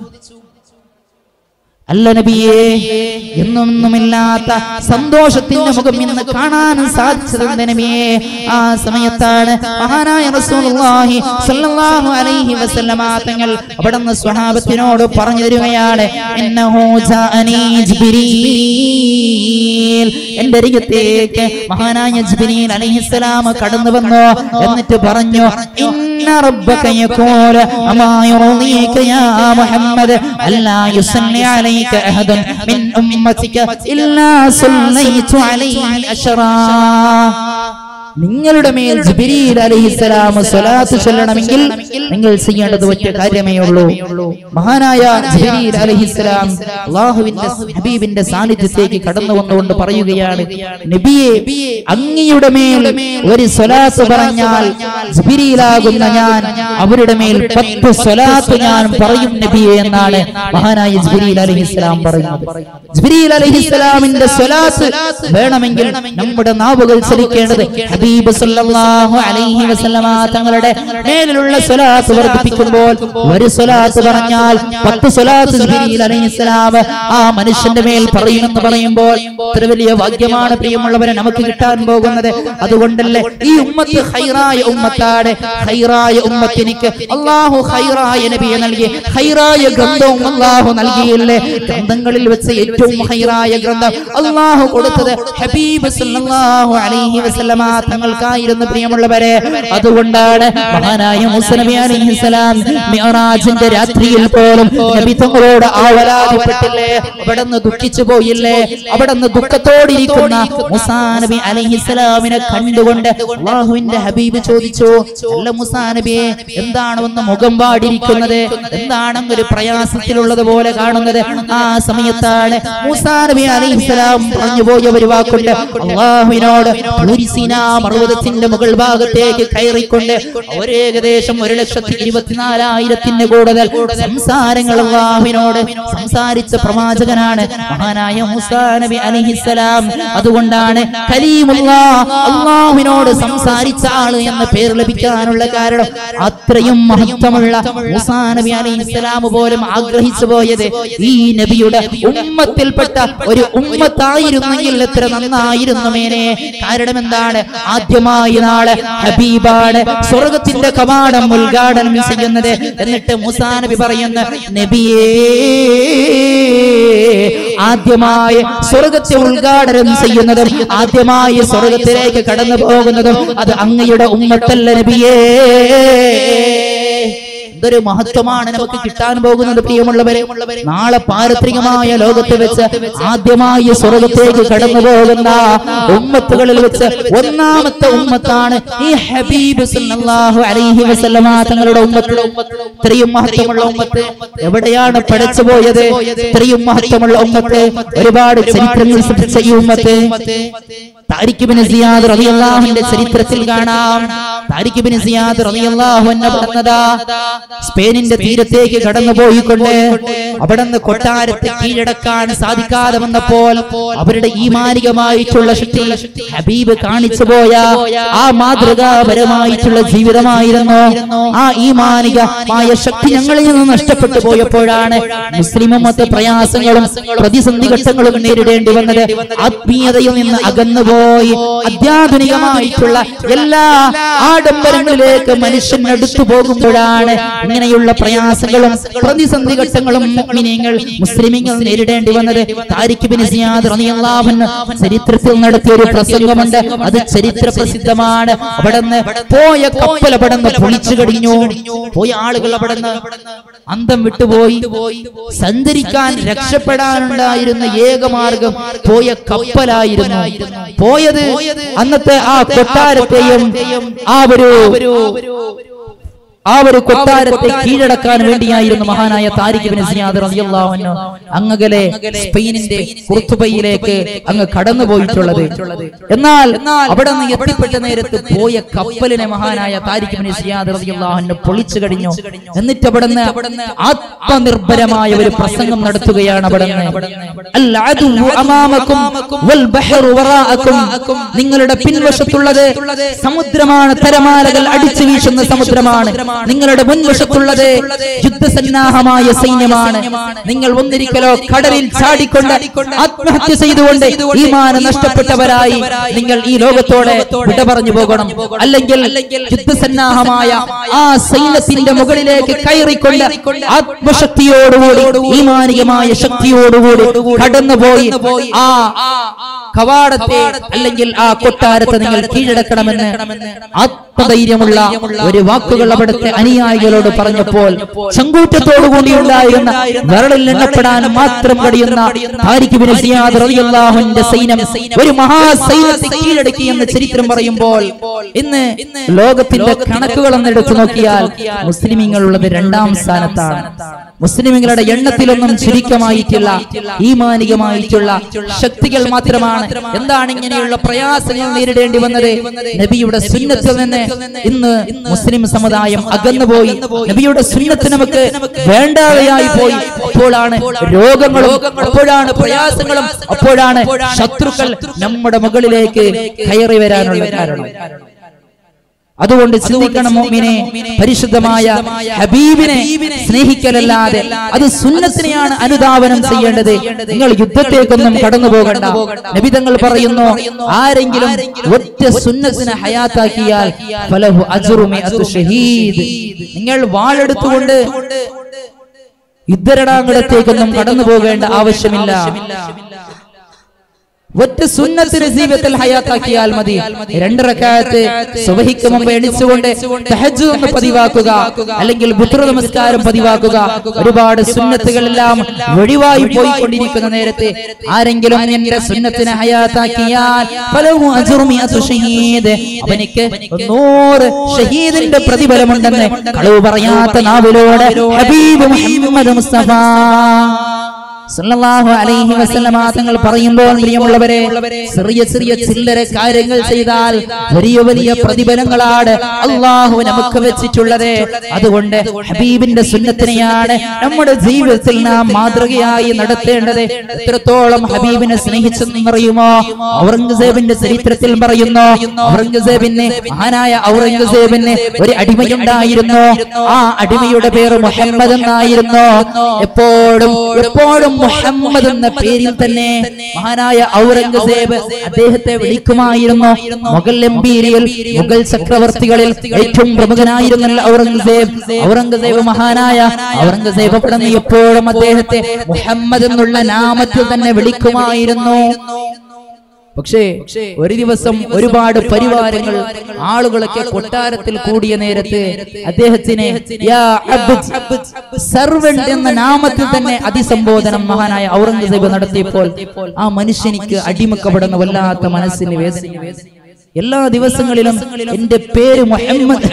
അല്ല നബിയേ എന്നൊന്നുമില്ലാത്ത സന്തോഷത്തിന്റെ മുഖം ഇന്ന് കാണാൻ സാധിച്ചത് നബിയേ ആ സമയത്താണ് മഹാനായ റസൂലുള്ളാഹി സ്വല്ലല്ലാഹു അലൈഹി വസല്ലമ തങ്ങൾ അവിടുന്ന് സ്വഹാബത്തിനോട് പറഞ്ഞു തരികയാണ് ഇന്നഹു ജാഅനി ജിബ്രീൽ എന്റെ അരികത്തേക്ക് മഹാനായ ജിബ്രീൽ അലൈഹിസ്സലാം കടന്നു വന്നു എന്നിട്ട് പറഞ്ഞു ഇന്ന റബ്ബക യഖൂലു അമാ യുർദീക യാ മുഹമ്മദ് അല്ലാ യുസല്ലി അലൈക അഹദൻ മിൻ ഉമ്മതിക ഇല്ലാ സല്ലൈതു അലൈഹി അശറാ നിങ്ങളുടെ മേൽ ജിബിരിൽ അലഹിസ്സലാം സ്വലാത്ത് ചൊല്ലണമെങ്കിൽ നിങ്ങൾ ചെയ്യേണ്ടത് ഒറ്റ കാര്യമേ ഉള്ളൂ മഹാനായ ജിബിരിൽ അലഹിസ്സലാം അള്ളാഹുവിന്റെ ഹബീബിന്റെ സാന്നിധ്യത്തേക്ക് കടന്നു വന്നുകൊണ്ട് പറയുകയാണ് നബിയെ അങ്ങയുടെ മേൽ ഒരു സ്വലാത്ത് പറഞ്ഞാൽ ജിബിരിയിലാകുന്ന ഞാൻ അവരുടെ മേൽ പത്ത് സ്വലാത്ത് ഞാൻ പറയും നബിയെ എന്നാണ് മഹാനായ ജിബിരിൽ അലഹിസ്സലാം പറയുന്നത് ജിബിരിൽ അലഹിസ്സലാമിന്റെ സ്വലാത്ത് വേണമെങ്കിൽ നമ്മുടെ നാവുകൾ ചലിക്കേണ്ടത് ഹബീബ് സല്ലല്ലാഹു അലൈഹി വസല്ലമ തങ്ങളുടെ മേലിലുള്ള സ്വലാത്ത് വർദ്ധിപ്പിക്കുമ്പോൾ ഒരു സ്വലാത്ത് പറഞ്ഞാൽ പത്ത് സ്വലാത്ത് ജിബ്രീൽ അലൈഹിസ്സലാം ആ മനുഷ്യന്റെ മേൽ പറയുമെന്ന് പറയുമ്പോൾ ഇത്ര വലിയ ഭാഗ്യമാണ് പ്രിയമുള്ളവരെ നമുക്ക് കിട്ടാൻ പോകുന്നത് അതുകൊണ്ടല്ലേ ഈ ഉമ്മത്ത് ഹൈറായ ഉമ്മത്താണ് ഹൈറായ ഉമ്മത്തിനിക്ക് അള്ളാഹു ഹൈറായ നബിയെ നൽകി ഹൈറായ ഗ്രന്ഥവും അള്ളാഹു നൽകിയില്ലേ ഗ്രന്ഥങ്ങളിൽ വെച്ച് ഏറ്റവും ഹൈറായ ഗ്രന്ഥം അള്ളാഹു കൊടുത്തത് ഹബീബ് സല്ലല്ലാഹു അലൈഹി വസല്ലമ തങ്ങൾക്കായിരുന്നു പ്രിയമുള്ളവരെ അതുകൊണ്ടാണ് മഹാനായ മൂസ നബി അലൈഹിസ്സലാം മിഅറാജിന്റെ രാത്രിയിൽ പോലും നബി തങ്ങളോട് ആവലാതിപ്പെട്ടില്ലേ അവിടുന്ന് ദുഃഖിച്ചു പോയില്ലേ അവിടുന്ന് ദുഃഖത്തോടിരിക്കുന്ന മുസാ നബി അലൈഹിസ്സലാമിനെ കണ്ടുകൊണ്ട് അള്ളാഹുവിന്റെ ഹബീബ് ചോദിച്ചു അല്ല മുസാ നബിയെ എന്താണ് ഒന്ന് മുഖം പാടിയിരിക്കുന്നത് എന്താണ് ഒരു പ്രയാസത്തിലുള്ളത് പോലെ കാണുന്നത് ആ സമയത്താണ് മൂസാ നബി അലൈഹിസ്സലാം പറഞ്ഞു പോയ ഒരു വാക്കുണ്ട് അള്ളാഹുവിനോട് പൂരിസീന പർവ്വതത്തിന്റെ മുകൾ ഭാഗത്തേക്ക് കയറിക്കൊണ്ട് ഒരു ഏകദേശം ഒരു ലക്ഷത്തി ഇരുപത്തിനാലായിരത്തിന് കൂടുതൽ സംസാരങ്ങൾ അള്ളാഹുവിനോട് സംസാരിച്ച പ്രവാചകനാണ് മഹാനായ മൂസാ നബി അലൈഹിസ്സലാം അതുകൊണ്ടാണ് കലീമുള്ള അള്ളാഹുവിനോട് സംസാരിച്ച ആള് എന്ന പേര് ലഭിക്കാനുള്ള കാരണം അത്രയും മഹത്വമുള്ള മൂസാ നബി അലൈഹിസ്സലാം പോലും ആഗ്രഹിച്ചു പോയത് ഈ നബിയുടെ ഉമ്മത്തിൽപ്പെട്ട ഒരു ഉമ്മത്തായിരുന്നെങ്കിൽ എത്ര നന്നായിരുന്നു മേനെ കാരണം എന്താണ് ആദ്യമായി നാളെ ഹബീബാണ് സ്വർഗത്തിന്റെ കവാടം ഉദ്ഘാടനം ചെയ്യുന്നത് എന്നിട്ട് മൂസാ നബി പറയുന്ന നബിയേ ആദ്യമായി സ്വർഗത്തെ ഉദ്ഘാടനം ചെയ്യുന്നതും ആദ്യമായി സ്വർഗത്തിലേക്ക് കടന്നു പോകുന്നതും അത് അങ്ങയുടെ ഉമ്മത്തല്ല നബിയേ എന്തൊരു മഹത്വമാണ് നമുക്ക് കിട്ടാൻ പോകുന്നത് പ്രിയമുള്ളവരെ നാളെ പാരത്രികമായ ലോകത്ത് വെച്ച് ആദ്യമായി സ്വർഗത്തേക്ക് കടന്നു പോകുന്ന ഉമ്മത്തുകളിൽ വെച്ച് ഒന്നാമത്തെ ഉമ്മത്താണ് ഈ ഹബീബ് സല്ലല്ലാഹു അലൈഹി വസല്ലമ തങ്ങളുടെ ഉമ്മത്ത് ഇത്രയും മഹത്വമുള്ള ഉമ്മത്ത് എവിടെയാണ് പഠിച്ചു പോയത് ഇത്രയും മഹത്വമുള്ള ഉമ്മത്ത് ഒരുപാട് ചരിത്രങ്ങൾ സൃഷ്ടിച്ച ഈ ഉമ്മത്ത് താരിഖ് ഇബ്നു സിയാദ് റളിയല്ലാഹുവിന്റെ ചരിത്രത്തിൽ കാണാം താരിഖ് ഇബ്നു സിയാദ് റളിയല്ലാഹു അൻഹു പറഞ്ഞതാ സ്പെയിനിന്റെ തീരത്തേക്ക് കടന്നു പോയിക്കൊണ്ട് അവിടുന്ന് കൊട്ടാരത്തെ കീഴടക്കാൻ സാധിക്കാതെ വന്നപ്പോൾ അവരുടെ ഈമാനികമായിട്ടുള്ള ശക്തി ഹബീബ് കാണിച്ചു പോയ ആ മാതൃകാപരമായിട്ടുള്ള ജീവിതമായിരുന്നു ആ ഈമാനികമായ ശക്തി ഞങ്ങളിൽ നിന്ന് നഷ്ടപ്പെട്ടു പോയപ്പോഴാണ് മുസ്ലിം മത പ്രയാസങ്ങളും പ്രതിസന്ധി ഘട്ടങ്ങളും നേരിടേണ്ടി വന്നത് ആത്മീയതയിൽ നിന്ന് അകന്നുപോയി അത്യാധുനികമായിട്ടുള്ള എല്ലാ ആഡംബരങ്ങളിലേക്ക് മനുഷ്യൻ അടുത്തു പോകുമ്പോഴാണ് ഇങ്ങനെയുള്ള പ്രയാസങ്ങളും പ്രതിസന്ധി ഘട്ടങ്ങളും മുഅ്മിനീങ്ങൾ മുസ്ലിമീങ്ങൾ നേരിടേണ്ടി വന്നത് താരിഖ് ബിൻ സിയാദ് റളിയല്ലാഹു അൻഹു ചരിത്രത്തിൽ നടത്തിയ ഒരു പ്രസംഗമുണ്ട് അത് ചരിത്ര പ്രസിദ്ധമാണ് അവിടുന്ന് പോയ കപ്പൽ അവിടുന്ന് പൊളിച്ചു കഴിഞ്ഞു പോയ ആളുകൾ അവിടുന്ന് അന്തം വിട്ടുപോയി സഞ്ചരിക്കാൻ രക്ഷപ്പെടാനുണ്ടായിരുന്ന ഏകമാർഗം പോയ കപ്പലായിരുന്നു പോയത് അന്നത്തെ ആ കൊട്ടാരത്തെയും ആ ഒരു ആ ഒരു കൊട്ടാരത്തെ കീഴടക്കാൻ വേണ്ടിയായിരുന്നു മഹാനായ താരിഖ് ഇബ്നു സിയാദ് റളിയല്ലാഹു അൻഹു അങ്ങകലെ സ്പെയിനിന്റെ കുർത്തുബയിലേക്ക് അങ്ങ് കടന്നു പോയിട്ടുള്ളത് എന്നാൽ അവിടെ നിന്ന് എത്തിപ്പെട്ട നേരത്ത് പോയ കപ്പലിനെ മഹാനായ താരിഖ് ഇബ്നു സിയാദ് റളിയല്ലാഹു അൻഹു പൊളിച്ചു കഴിഞ്ഞു എന്നിട്ട് അവിടെ നിന്ന് ആത്മനിർഭരമായ ഒരു പ്രസംഗം നടത്തുകയാണ് അവിടെ അൽ അദുവു അമാമക്കും വൽ ബഹറു വറാഅക്കും നിങ്ങളുടെ പിൻവശത്തുള്ളത് സമുദ്രമാണ് തരമാലകൾ അടിച്ചു വീശുന്ന സമുദ്രമാണ് നിങ്ങളുടെ മുൻവശത്തുള്ളത് യുദ്ധസന്നാഹമായ സൈന്യമാണ് നിങ്ങൾ ഒന്നിരിക്കലോ കടലിൽ ചാടിക്കൊണ്ട് ആത്മഹത്യ ചെയ്തുകൊണ്ട് ഈമാന നഷ്ടപ്പെട്ടവരായി നിങ്ങൾ ഈ ലോകത്തോടെ വിട പറഞ്ഞു പോകണം അല്ലെങ്കിൽ യുദ്ധസന്നാഹമായ ആ സൈന്യത്തിന്റെ മുകളിലേക്ക് കയറിക്കൊണ്ട് ആത്മശക്തിയോടുകൂടി ഈമാനികമായ ശക്തിയോടുകൂടി കടന്നുപോയി ആ കവാടത്തെ അല്ലെങ്കിൽ ആ കൊട്ടാരത്തെ നിങ്ങൾ കീഴടക്കണമെന്ന് ആത്മധൈര്യമുള്ള ഒരു വാക്കുകൾ അവിടുത്തെ അനുയായികളോട് പറഞ്ഞപ്പോൾ ചങ്കൂറ്റത്തോടു കൂടിയുണ്ടായിരുന്ന വിരളിൽ എണ്ണപ്പെടാൻ മാത്രം കഴിയുന്ന താരിഖ് ഇബ്നു സിയാദ് റളിയല്ലാഹുവിന്റെ സൈന്യം ഒരു മഹാസൈന്യത്തെ കീഴടക്കി എന്ന് ചരിത്രം പറയുമ്പോൾ ഇന്ന് ലോകത്തിന്റെ കണക്കുകൾ ഒന്ന് എടുത്തു നോക്കിയാൽ മുസ്ലിമീങ്ങളുള്ളത് രണ്ടാം സ്ഥാനത്താണ് മുസ്ലിമുകളുടെ എണ്ണത്തിലൊന്നും ചുരുക്കമായിട്ടുള്ള ഈമാനികമായിട്ടുള്ള ശക്തികൾ മാത്രമാണ് എന്താണ് ഇങ്ങനെയുള്ള പ്രയാസങ്ങൾ നേരിടേണ്ടി വന്നത് നബിയുടെ സുന്നത്തിൽ നിന്ന് ഇന്ന് മുസ്ലിം സമുദായം അകന്നുപോയി നബിയുടെ സുന്നത്ത് നമുക്ക് വേണ്ടാതെയായി പോയി അപ്പോഴാണ് രോഗങ്ങളും അപ്പോഴാണ് പ്രയാസങ്ങളും അപ്പോഴാണ് ശത്രുക്കൾ നമ്മുടെ മുകളിലേക്ക് കയറി വരാനുള്ള കാരണം അതുകൊണ്ട് ചിന്തിക്കണം മോമിനെ പരിശുദ്ധമായ ഹബീബിനെ സ്നേഹിക്കലല്ലാതെ അത് സുന്നത്തിനെയാണ് അനുധാവനം ചെയ്യേണ്ടത് നിങ്ങൾ യുദ്ധത്തേക്കൊന്നും കടന്നു പോകണ്ട നബിതങ്ങൾ പറയുന്നു ആരെങ്കിലും ഒറ്റ സുന്നത്തിനെ ഹയാത്താക്കിയാൽ ഫലഹു അജ്റുമി അതു ഷഹീദ് നിങ്ങൾ വാളെടുത്തുകൊണ്ട് യുദ്ധരണാങ്കണത്തേക്കൊന്നും കടന്നു പോകേണ്ട ആവശ്യമില്ല ഒറ്റ സുന്നത്തിന് ജീവിതത്തിൽ ഹയാത്താക്കിയാൽ മതി രണ്ടരക്കാലത്ത് സുബഹിക്ക് മുമ്പ് എണിച്ചുകൊണ്ട് തഹജ്ജുദ് ഒന്ന് പതിവാക്കുക അല്ലെങ്കിൽ ബുത്ര നമസ്കാരം പതിവാക്കുക ഒരുപാട് സുന്നത്തുകളെല്ലാം ഒഴിവായി പോയിക്കൊണ്ടിരിക്കുന്ന നേരത്തെ ആരെങ്കിലും എന്റെ സുന്നത്തിനെ ഹയാത്താക്കിയാൽ ഫലഹു അജ്റു മിഅത്തു ഷഹീദ് അവനിക്ക് നൂറ് ഷഹീദിന്റെ പ്രതിഫലമുണ്ടെന്ന് കളവ് പറയാത്ത നാവിലൂടെ ഹബീബ് മുഹമ്മദ് മുസ്തഫ സല്ലല്ലാഹു അലൈഹി വസല്ലമ തങ്ങൾ പറയുമ്പോൾ പ്രിയമുള്ളവരെ ചെറിയ ചെറിയ ചില്ലര കാര്യങ്ങൾ ചെയ്താൽ വലിയ വലിയ പ്രതിഫലങ്ങളാണ് അള്ളാഹു നമുക്ക് വെച്ചിട്ടുള്ളത് അതുകൊണ്ട് ഹബീബിന്റെ സുന്നത്തിനെയാണ് നമ്മുടെ ജീവിതത്തിൽ നാം മാതൃകയായി നടത്തേണ്ടത് എത്രത്തോളം ഹബീബിനെ സ്നേഹിച്ചെന്നറിയുമോ ഔറംഗസേബിന്റെ ചരിത്രത്തിൽ പറയുന്നു ഔറംഗസേബിന് മഹാനായ ഔറംഗസേബിന് ഒരു അടിമയുണ്ടായിരുന്നു ആ അടിമയുടെ പേര് മുഹമ്മദ് എന്നായിരുന്നു എപ്പോഴും എപ്പോഴും മുഹമ്മദ് എന്ന പേരിൽ തന്നെ മഹാനായ ഔറംഗസേബ് അദ്ദേഹത്തെ വിളിക്കുമായിരുന്നു മുഗൾ എംപീരിയൽ മുഗൾ ചക്രവർത്തികളിൽ ഏറ്റവും പ്രമുഖനായിരുന്നല്ലോ ഔറംഗസേബ് ഔറംഗസേബ് മഹാനായ ഔറംഗസേബ് അവിടെ നിന്ന് എപ്പോഴും അദ്ദേഹത്തെ മുഹമ്മദ് എന്നുള്ള നാമത്തിൽ തന്നെ വിളിക്കുമായിരുന്നു പക്ഷേ ഒരു ദിവസം ഒരുപാട് പരിവാരങ്ങൾ ആളുകളൊക്കെ കൊട്ടാരത്തിൽ കൂടിയ നേരത്ത് അദ്ദേഹത്തിനെ യാ അബ്ദ്, സർവന്റ് എന്ന നാമത്തിൽ തന്നെ അതിസംബോധനം മഹാനായ ഔറംഗസേബ് നടത്തിയപ്പോൾ ആ മനുഷ്യനിക്ക് അടിമക്കപ്പെടുന്ന വല്ലാത്ത മനസ്സിന് വേദന എല്ലാ ദിവസങ്ങളിലും എന്റെ പേര് മുഹമ്മദ്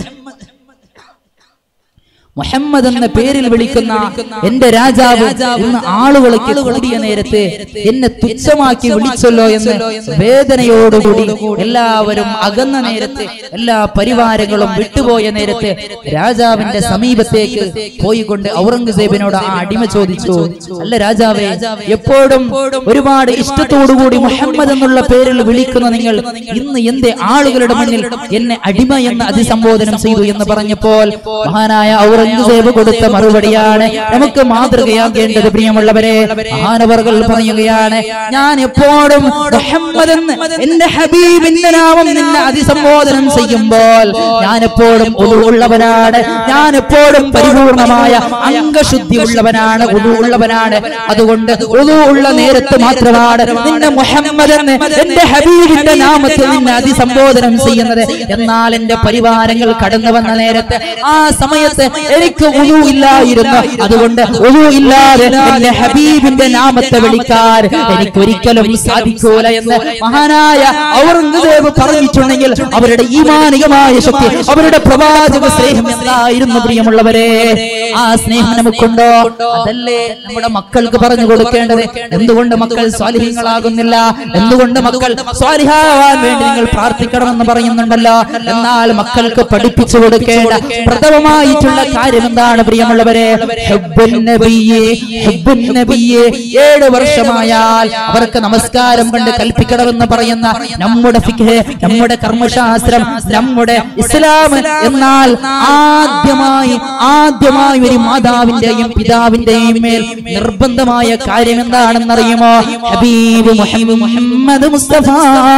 മുഹമ്മദ് എന്ന പേരിൽ വിളിക്കുന്ന എന്റെ രാജാവ് ഇന്ന് ആളുകളൊക്കെ കൂടിയ നേരത്ത് എന്നെ തുച്ഛമാക്കി വിളിച്ചല്ലോ എന്ന് വേദനയോടുകൂടി എല്ലാവരും അകന്ന നേരത്ത് എല്ലാ പരിവാരങ്ങളും വിട്ടുപോയ നേരത്ത് രാജാവിന്റെ സമീപത്തേക്ക് പോയിക്കൊണ്ട് ഔറംഗസേബിനോട് ആ അടിമ ചോദിച്ചു അല്ല രാജാവേ എപ്പോഴും ഒരുപാട് ഇഷ്ടത്തോടുകൂടി മുഹമ്മദ് എന്നുള്ള പേരിൽ വിളിക്കുന്ന നിങ്ങൾ ഇന്ന് എന്റെ ആളുകളുടെ മുന്നിൽ എന്നെ അടിമ എന്ന് അതിസംബോധനം ചെയ്തു എന്ന് പറഞ്ഞപ്പോൾ മഹാനായ ഔറംഗസേബ് കൊടുത്ത മറുപടിയാണ് നമുക്ക് മാതൃകയാകേണ്ടത് പ്രിയമുള്ളവരെ മഹാനവർകൾ പറയുകയാണ് ഞാൻ എപ്പോഴും മുഹമ്മദ് എന്ന് എന്റെ ഹബീബിന്റെ നാമം നിന്നെ അതിസംബോധനം ചെയ്യുമ്പോൾ ഞാൻ എപ്പോഴും ഉള്ളവനാണ് ഞാൻ എപ്പോഴും പരിപൂർണമായ അംഗശുദ്ധി ഉള്ളവനാണ് ഉള്ളവനാണ് അതുകൊണ്ട് ഉള്ള നേരത്ത് മാത്രമാണ് നിന്നെ മുഹമ്മദ് എന്ന് എന്റെ ഹബീബിന്റെ നാമത്തിൽ നിന്നെ അതിസംബോധനം ചെയ്യുന്നത് എന്നാൽ എന്റെ പരിവാരങ്ങൾ കടന്നു വന്ന നേരത്ത് ആ സമയത്ത് എനിക്ക് ഉളു ഇല്ലായിരുന്നു അതുകൊണ്ട് ഉളു ഇല്ലാതെ എന്റെ ഹബീബിന്റെ നാമത്തെ വിളിക്കാൻ എനിക്ക് ഒരിക്കലും സാധിക്കൂല എന്ന് മഹാനായ ഔറംഗസേബ് പറഞ്ഞിട്ടുണ്ടെങ്കിൽ അവരുടെ ഈമാനികമായ ശക്തി അവരുടെ പ്രവാചക സ്നേഹം എന്തായിരുന്നു പ്രിയമുള്ളവരെ ആ സ്നേഹം നമുക്കുണ്ടോ അതല്ലേ നമ്മുടെ മക്കൾക്ക് പറഞ്ഞു കൊടുക്കേണ്ടത് എന്തുകൊണ്ട് മക്കൾ സ്വാലിഹ്യങ്ങളാകുന്നില്ല എന്തുകൊണ്ട് മക്കൾ സ്വാലിഹാവാൻ വേണ്ടി നിങ്ങൾ പ്രാർത്ഥിക്കണമെന്ന് പറയുന്നുണ്ടല്ലോ എന്നാൽ മക്കൾക്ക് പഠിപ്പിച്ചു കൊടുക്കേണ്ട പ്രഥമമായിട്ടുള്ള കാര്യം എന്താണ് പ്രിയമുള്ളവരെ ഹുബ്ബുൻ നബിയ്യേ, ഹുബ്ബുൻ നബിയ്യേ. ഏഴ് വർഷമായാൽ അവർക്ക് നമസ്കാരം കൊണ്ട് കൽപ്പിക്കണമെന്ന് പറയുന്ന നമ്മുടെ ഫിഖ് നമ്മുടെ കർമ്മശാസ്ത്രം നമ്മുടെ ഇസ്ലാം എന്നാൽ ആദ്യമായി ആദ്യമായി ഒരു മാതാവിന്റെയും പിതാവിന്റെയും മേൽ നിർബന്ധമായ കാര്യം എന്താണെന്നറിയുമോ ഹബീബ് മുഹമ്മദ് മുഹമ്മദ് മുസ്തഫ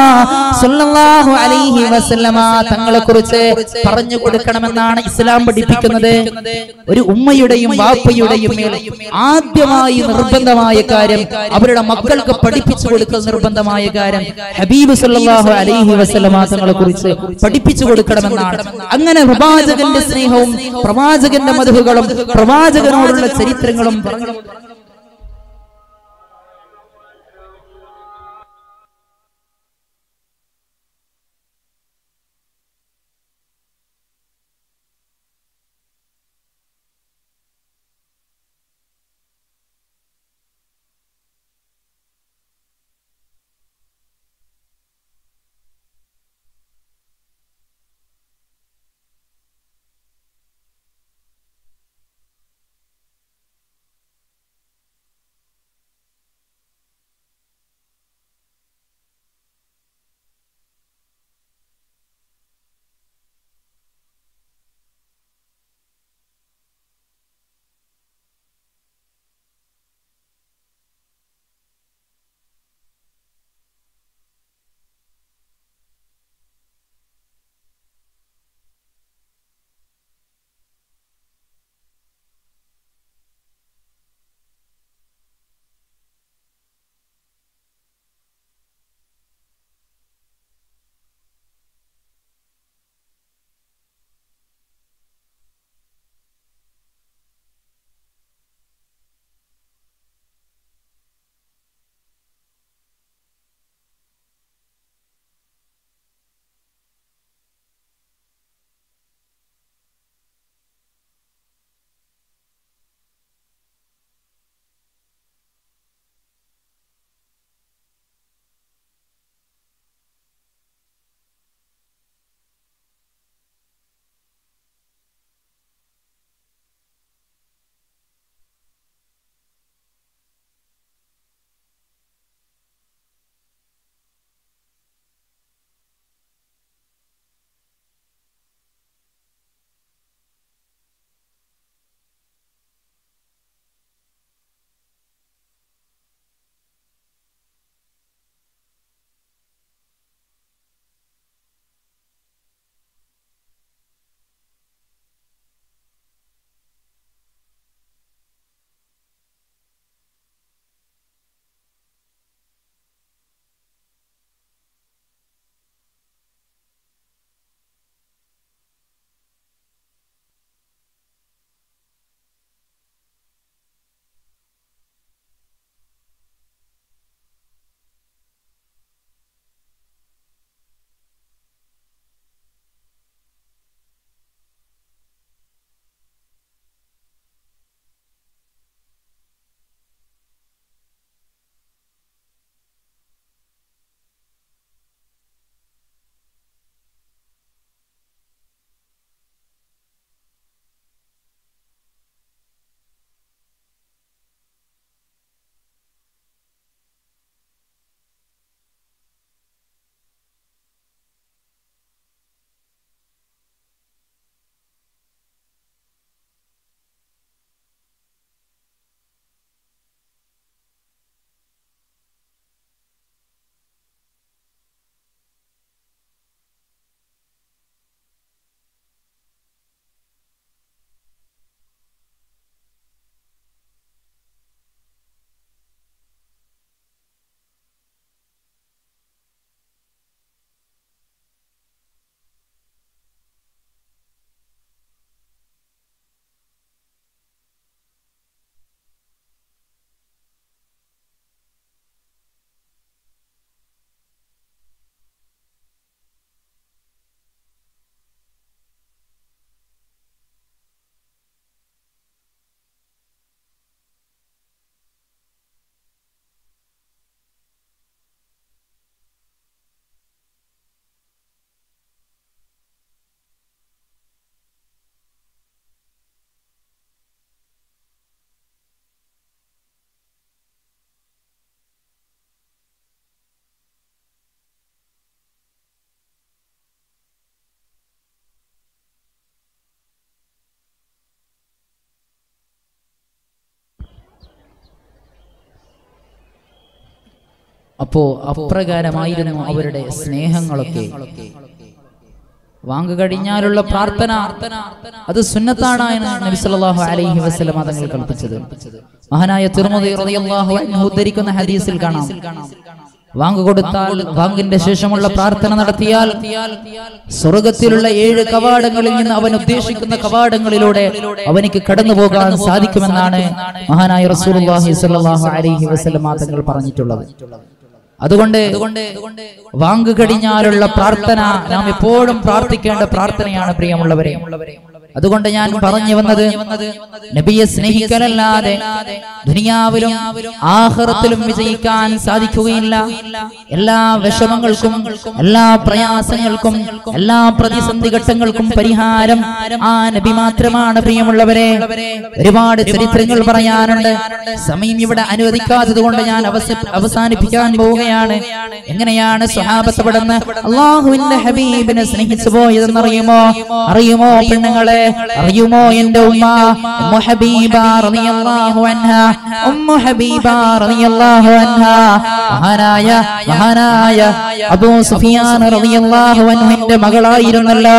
സല്ലല്ലാഹു അലൈഹി വസല്ലമ തങ്ങളെ കുറിച്ച് പറഞ്ഞു കൊടുക്കണമെന്നാണ് ഇസ്ലാം പഠിപ്പിക്കുന്നത് ഒരു ഉമ്മയുടെയും വാപ്പയുടെയും മേൽ ആദ്യമായി നിർബന്ധമായ കാര്യം അവരുടെ മക്കൾക്ക് പഠിപ്പിച്ചു കൊടുക്കൽ നിർബന്ധമായ കാര്യം ഹബീബ് സല്ലല്ലാഹു അലൈഹി വസല്ലമ തങ്ങളെ കുറിച്ച് പഠിപ്പിച്ചു കൊടുക്കണമെന്നാണ് അങ്ങനെ പ്രവാചകന്റെ സ്നേഹവും പ്രവാചകന്റെ മധുകളും പ്രവാചകനോടുള്ള ചരിത്രങ്ങളും പറഞ്ഞു അപ്പോ അപ്രകാരമായിരുന്നു അവരുടെ സ്നേഹങ്ങളൊക്കെ വാങ്ങു കഴിഞ്ഞാലുള്ള പ്രാർത്ഥന അത് സുന്നത്താണ് എന്ന് നബി സല്ലല്ലാഹു അലൈഹി വസല്ലം തങ്ങൾ കൽപ്പിച്ചത് മഹാനായ തിരുമതി റളിയല്ലാഹു അൻഹു ഉദ്ധരിക്കുന്ന ഹദീസിൽ കാണാം വാങ്ങു കൊടുത്താൽ വാങ്ങിന്റെ ശേഷമുള്ള പ്രാർത്ഥന നടത്തിയാൽ സ്വർഗത്തിലുള്ള ഏഴ് കവാടങ്ങളിൽ നിന്ന് അവൻ ഉദ്ദേശിക്കുന്ന കവാടങ്ങളിലൂടെ അവനിക്ക് കടന്നു പോകാൻ സാധിക്കുമെന്നാണ് മഹാനായ റസൂലുള്ളാഹി സ്വല്ലല്ലാഹു അലൈഹി വസല്ലം തങ്ങൾ പറഞ്ഞിട്ടുള്ളത് അതുകൊണ്ട് വാങ്ങു കഴിഞ്ഞാലുള്ള പ്രാർത്ഥന നാം എപ്പോഴും പ്രാർത്ഥിക്കേണ്ട പ്രാർത്ഥനയാണ് പ്രിയമുള്ളവരെ അതുകൊണ്ട് ഞാൻ പറഞ്ഞു വന്നത് നബിയെ സ്നേഹിക്കലല്ലാതെ ദുനിയാവിലും ആഹ്റത്തിലും വിജയിക്കാൻ സാധിക്കുകയില്ല എല്ലാ വിഷമങ്ങൾക്കും എല്ലാ പ്രയാസങ്ങൾക്കും എല്ലാ പ്രതിസന്ധി ഘട്ടങ്ങൾക്കും പരിഹാരം ആ നബി മാത്രമാണ് പ്രിയമുള്ളവരെ ഒരുപാട് ചരിത്രങ്ങൾ പറയാനുണ്ട് സമയം ഇവിടെ അനുവദിക്കാത്തത് കൊണ്ട് ഞാൻ അവസ- അവസാനിപ്പിക്കാൻ പോവുകയാണ് എങ്ങനെയാണ് സ്വഹാബത്ത് പെടുന്ന അള്ളാഹുവിന്റെ ഹബീബിനെ സ്നേഹിച്ചു പോയതെന്ന് അറിയുമോ അറിയുമോ പെണ്ണുങ്ങളെ അറിയുമോ എന്റെ ഉമ്മ ഉമ്മു ഹബീബ റളിയല്ലാഹു അൻഹ ഉമ്മു ഹബീബ റളിയല്ലാഹു അൻഹ മഹാനായ മഹാനായ അബൂ സുഫിയാൻ റളിയല്ലാഹു അൻഹുവിന്റെ മകളായിരുന്നല്ലോ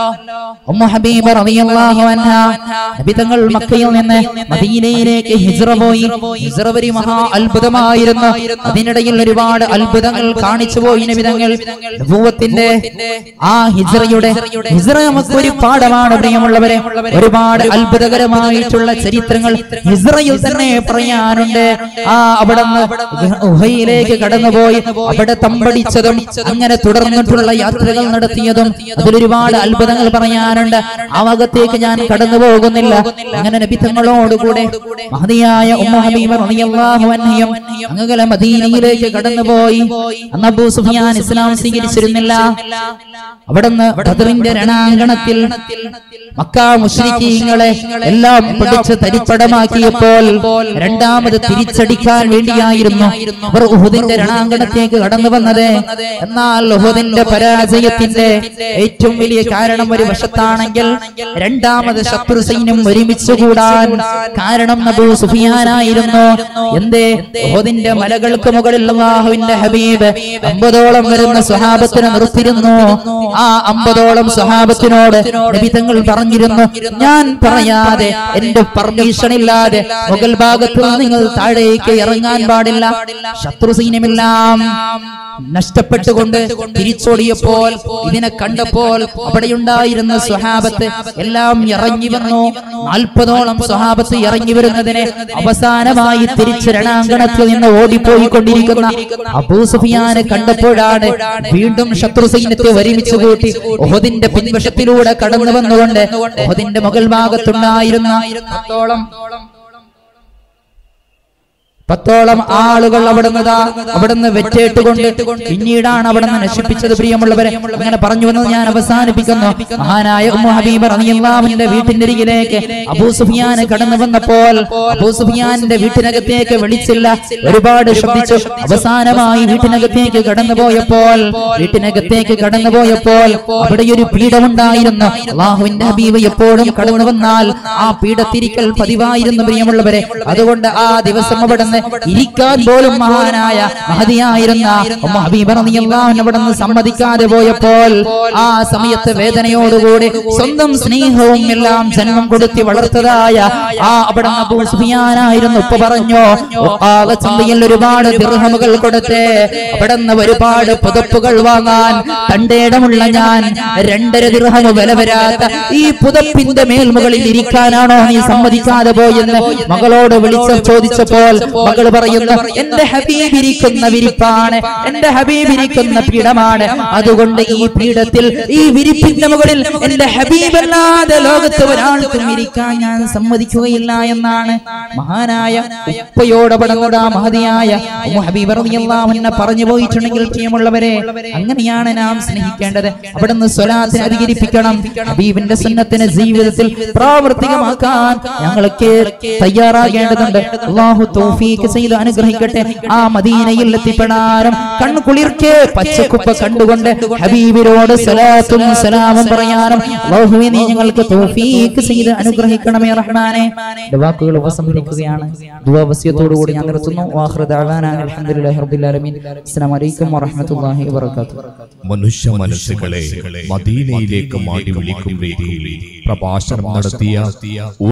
ഉമ്മു ഹബീബ റളിയല്ലാഹു അൻഹ നബി തങ്ങൾ മക്കയിൽ നിന്ന് മദീനയിലേക്ക് ഹിജ്റ പോയി ഹിജ്റ ഒരു മഹാ അത്ഭുതമായിരുന്നു അതിനിടയിൽ ഒരുപാട് അത്ഭുതങ്ങൾ കാണിച്ചു പോയി നബി തങ്ങൾ നബുവത്തിന്റെ ആ ഹിജ്റയുടെ ഹിജ്റ നമുക്കൊരു പാഠമാണ് പ്രിയമുള്ളവരെ ഒരുപാട് അത്ഭുതകരമായിട്ടുള്ള ചരിത്രങ്ങൾ ഹിസ്രയിൽ തന്നെ പറയാനുണ്ട് ആ അവിടെ ഗുഹയിലേക്ക് കടന്നുപോയി അവിടെ തമ്പടിച്ചതും അങ്ങനെ തുടർന്നിട്ടുള്ള യാത്രകൾ നടത്തിയതും അതിലൊരുപാട് അത്ഭുതങ്ങൾ പറയാനുണ്ട് ആ ഭാഗത്തേക്ക് ഞാൻ കടന്നു പോകുന്നില്ല അങ്ങനെ നബിത്തങ്ങളോടുകൂടെ മഹതിയായ ഉമ്മ ഹബീബ റളിയല്ലാഹു അൻഹയും അങ്ങനെ മദീനയിലേക്ക് കടന്നുപോയി അന്ന് അബൂ സുഫിയാൻ ഇസ്ലാം സ്വീകരിച്ചിരുന്നില്ല അവിടുന്ന് ബദറിന്റെ രണാങ്കണത്തിൽ മക്ക മുസ്ലിക്കീങ്ങളെ എല്ലാം പിടിച്ച് തരിപ്പടമാക്കിയപ്പോൾ രണ്ടാമത് തിരിച്ചടിക്കാൻ വേണ്ടിയായിരുന്നു അവർ ഉഹുദിന്റെ രണാങ്കണത്തേക്ക് കടന്നു വന്നത് എന്നാൽ ഉഹുദിന്റെ പരാജയത്തിന്റെ ഏറ്റവും വലിയ കാരണം ഒരു വശത്താണെങ്കിൽ രണ്ടാമത് ശത്രു സൈന്യം ഒരുമിച്ച് കൂടാൻ കാരണം നബൂ സുഫിയാനായിരുന്നു എന്തേ ഉഹുദിന്റെ മലകൾക്ക് മുകളിൽ അള്ളാഹുവിന്റെ ഹബീബ് അമ്പതോളം വരുന്ന സ്വഹാബത്തിനെ നിർത്തിയിരുന്നു ആ അമ്പതോളം സ്വഹാബത്തിനോട് നബി തങ്ങൾ പറഞ്ഞിരുന്നു ഞാൻ പറയാതെ എന്റെ പെർമിഷൻ ഇല്ലാതെ മുകൾ ഭാഗത്ത് നിന്ന് നിങ്ങൾ താഴേക്ക് ഇറങ്ങാൻ പാടില്ല ശത്രു സൈന്യമെല്ലാം നഷ്ടപ്പെട്ടുകൊണ്ട് തിരിച്ചോടിയപ്പോൾ ഇതിനെ കണ്ടപ്പോൾ അവിടെയുണ്ടായിരുന്ന സ്വഹാബത്ത് എല്ലാം ഇറങ്ങി വന്നു നാൽപ്പതോളം സ്വഹാബത്ത് ഇറങ്ങി വരുന്നതിനെ അവസാനമായി തിരിച്ച് രണാങ്കണത്തിൽ നിന്ന് ഓടിപ്പോയിക്കൊണ്ടിരിക്കുന്ന അബൂ സുഫിയാനെ കണ്ടപ്പോഴാണ് വീണ്ടും ശത്രു സൈന്യത്തെ ഒരുമിച്ച് കൂട്ടി ഒഹദിന്റെ പിൻവശത്തിലൂടെ കടന്നു വന്നുകൊണ്ട് ഒഹദിന്റെ മുകൾ ഭാഗത്തുണ്ടായിരുന്ന പത്തോളം പത്തോളം ആളുകൾ അവിടുന്ന് ദാ അവിടുന്ന് വെറ്റേട്ടുകൊണ്ട് പിന്നീടാണ് അവിടുന്ന് നശിപ്പിച്ചത് പ്രിയമുള്ളവരെ അങ്ങനെ പറഞ്ഞു വന്നത് ഞാൻ അവസാനിപ്പിക്കുന്നു മഹാനായ ഉമ്മു ഹബീബ് റളിയല്ലാഹുവിന്റെ വീട്ടിന്റെ അരികിലേക്ക് അബൂ സുഫിയാൻ കടന്നു വന്നപ്പോൾ അബൂ സുഫിയാന്റെ വീട്ടിനകത്തേക്ക് വിളിച്ചില്ല ഒരുപാട് ശ്രദ്ധിച്ചു അവസാനമായി വീട്ടിനകത്തേക്ക് കടന്നു പോയപ്പോൾ വീട്ടിനകത്തേക്ക് കടന്നു പോയപ്പോൾ അവിടെ ഒരു പീഠമുണ്ടായിരുന്നു അള്ളാഹുവിന്റെ ഹബീബ് എപ്പോഴും കടന്നു വന്നാൽ ആ പീഠത്തിരിക്കൽ പതിവായിരുന്നു പ്രിയമുള്ളവരെ അതുകൊണ്ട് ആ ദിവസം അവിടുന്ന് ഇരിക്കാൻ പോലും മഹാനായ മഹതിയായിരുന്ന ഉമ്മ ഹബീബ റളിയല്ലാഹു അൻഹ അവിടുന്ന് സമ്മതിക്കാതെ പോയപ്പോൾ ആ സമയത്ത് വേദനയോടുകൂടി സ്വന്തം സ്നേഹവും എല്ലാം ജന്മം കൊടുത്തി വളർത്തതായ ആ അവിടെ അബൂ സുഫിയാനായിരുന്നു ഉപ്പ പറഞ്ഞു ആകെ ചന്തയിൽ ഒരുപാട് ദിർഹമുകൾ കൊടുത്ത് അവിടെ ഒരുപാട് പുതപ്പുകൾ വാങ്ങാൻ തന്റെ ഇടമുള്ള ഞാൻ രണ്ടര ദിർഹമു വില വരാത്ത ഈ പുതപ്പിന്റെ മേൽമുകളിൽ ഇരിക്കാനാണോ നീ സമ്മതിക്കാതെ പോയെന്ന് മകളോട് വിളിച്ച് ചോദിച്ചപ്പോൾ മകൾ പറയുന്നു എന്റെ ഹബീബ് ഇരിക്കുന്ന വിരിപ്പാണ് എന്റെ ഹബീബ് ഇരിക്കുന്ന പീഠമാണ് അതുകൊണ്ട് ഈ പീഠത്തിൽ ഈ വിരിപ്പിന്റെ മുകളിൽ എന്റെ ഹബീബ് അല്ലാതെ ലോകത്ത് ഒരാൾക്കും ഇരിക്കാൻ ഞാൻ സമ്മതിക്കുകയില്ല എന്നാണ് മഹാനായ ഉപ്പയോട് പടങ്ങുക മഹതിയായ ഉമ്മു ഹബീബ് റളിയല്ലാഹു അൻഹ പറഞ്ഞു പോയിട്ടുണ്ടെങ്കിൽ പ്രിയമുള്ളവരെ അങ്ങനെയാണ് നാം സ്നേഹിക്കേണ്ടത് അവിടുന്ന് സ്വലാത്തിനെ അധികരിപ്പിക്കണം ഹബീബിന്റെ സുന്നത്തിനെ ജീവിതത്തിൽ പ്രാവർത്തികമാക്കാൻ ഞങ്ങളൊക്കെ തയ്യാറാകേണ്ടതുണ്ട് അള്ളാഹു തൗഫീഖ് തൗഫീക്ക് ചെയ്ത് അനുഗ്രഹിക്കട്ടെ ആ മദീനയിൽ എത്തിപ്പെടാനും കണ്ണു കുളിർക്കെ പച്ചക്കുപ്പ കണ്ടുകൊണ്ട് ഹബീബിനോട് സലാത്തും സലാമും പറയാനും അല്ലാഹുവേ നീ ഞങ്ങൾക്ക് തൗഫീക്ക് ചെയ്ത് അനുഗ്രഹിക്കണമേ റഹ്മാനെ എന്റെ വാക്കുകൾ ഉപസംഹരിക്കുകയാണ് ദുവാവസ്യത്തോടുകൂടി ഞാൻ നിർത്തുന്നു വാഹൃ ദഅവാന അൽഹംദുലില്ലാഹി റബ്ബിൽ ആലമീൻ അസ്സലാമു അലൈക്കും വറഹ്മത്തുള്ളാഹി വബറകാതുഹു മനുഷ്യ മനസ്സുകളെ മദീനയിലേക്ക് മാടി വിളിക്കും രീതിയിൽ പ്രഭാഷണം നടത്തിയ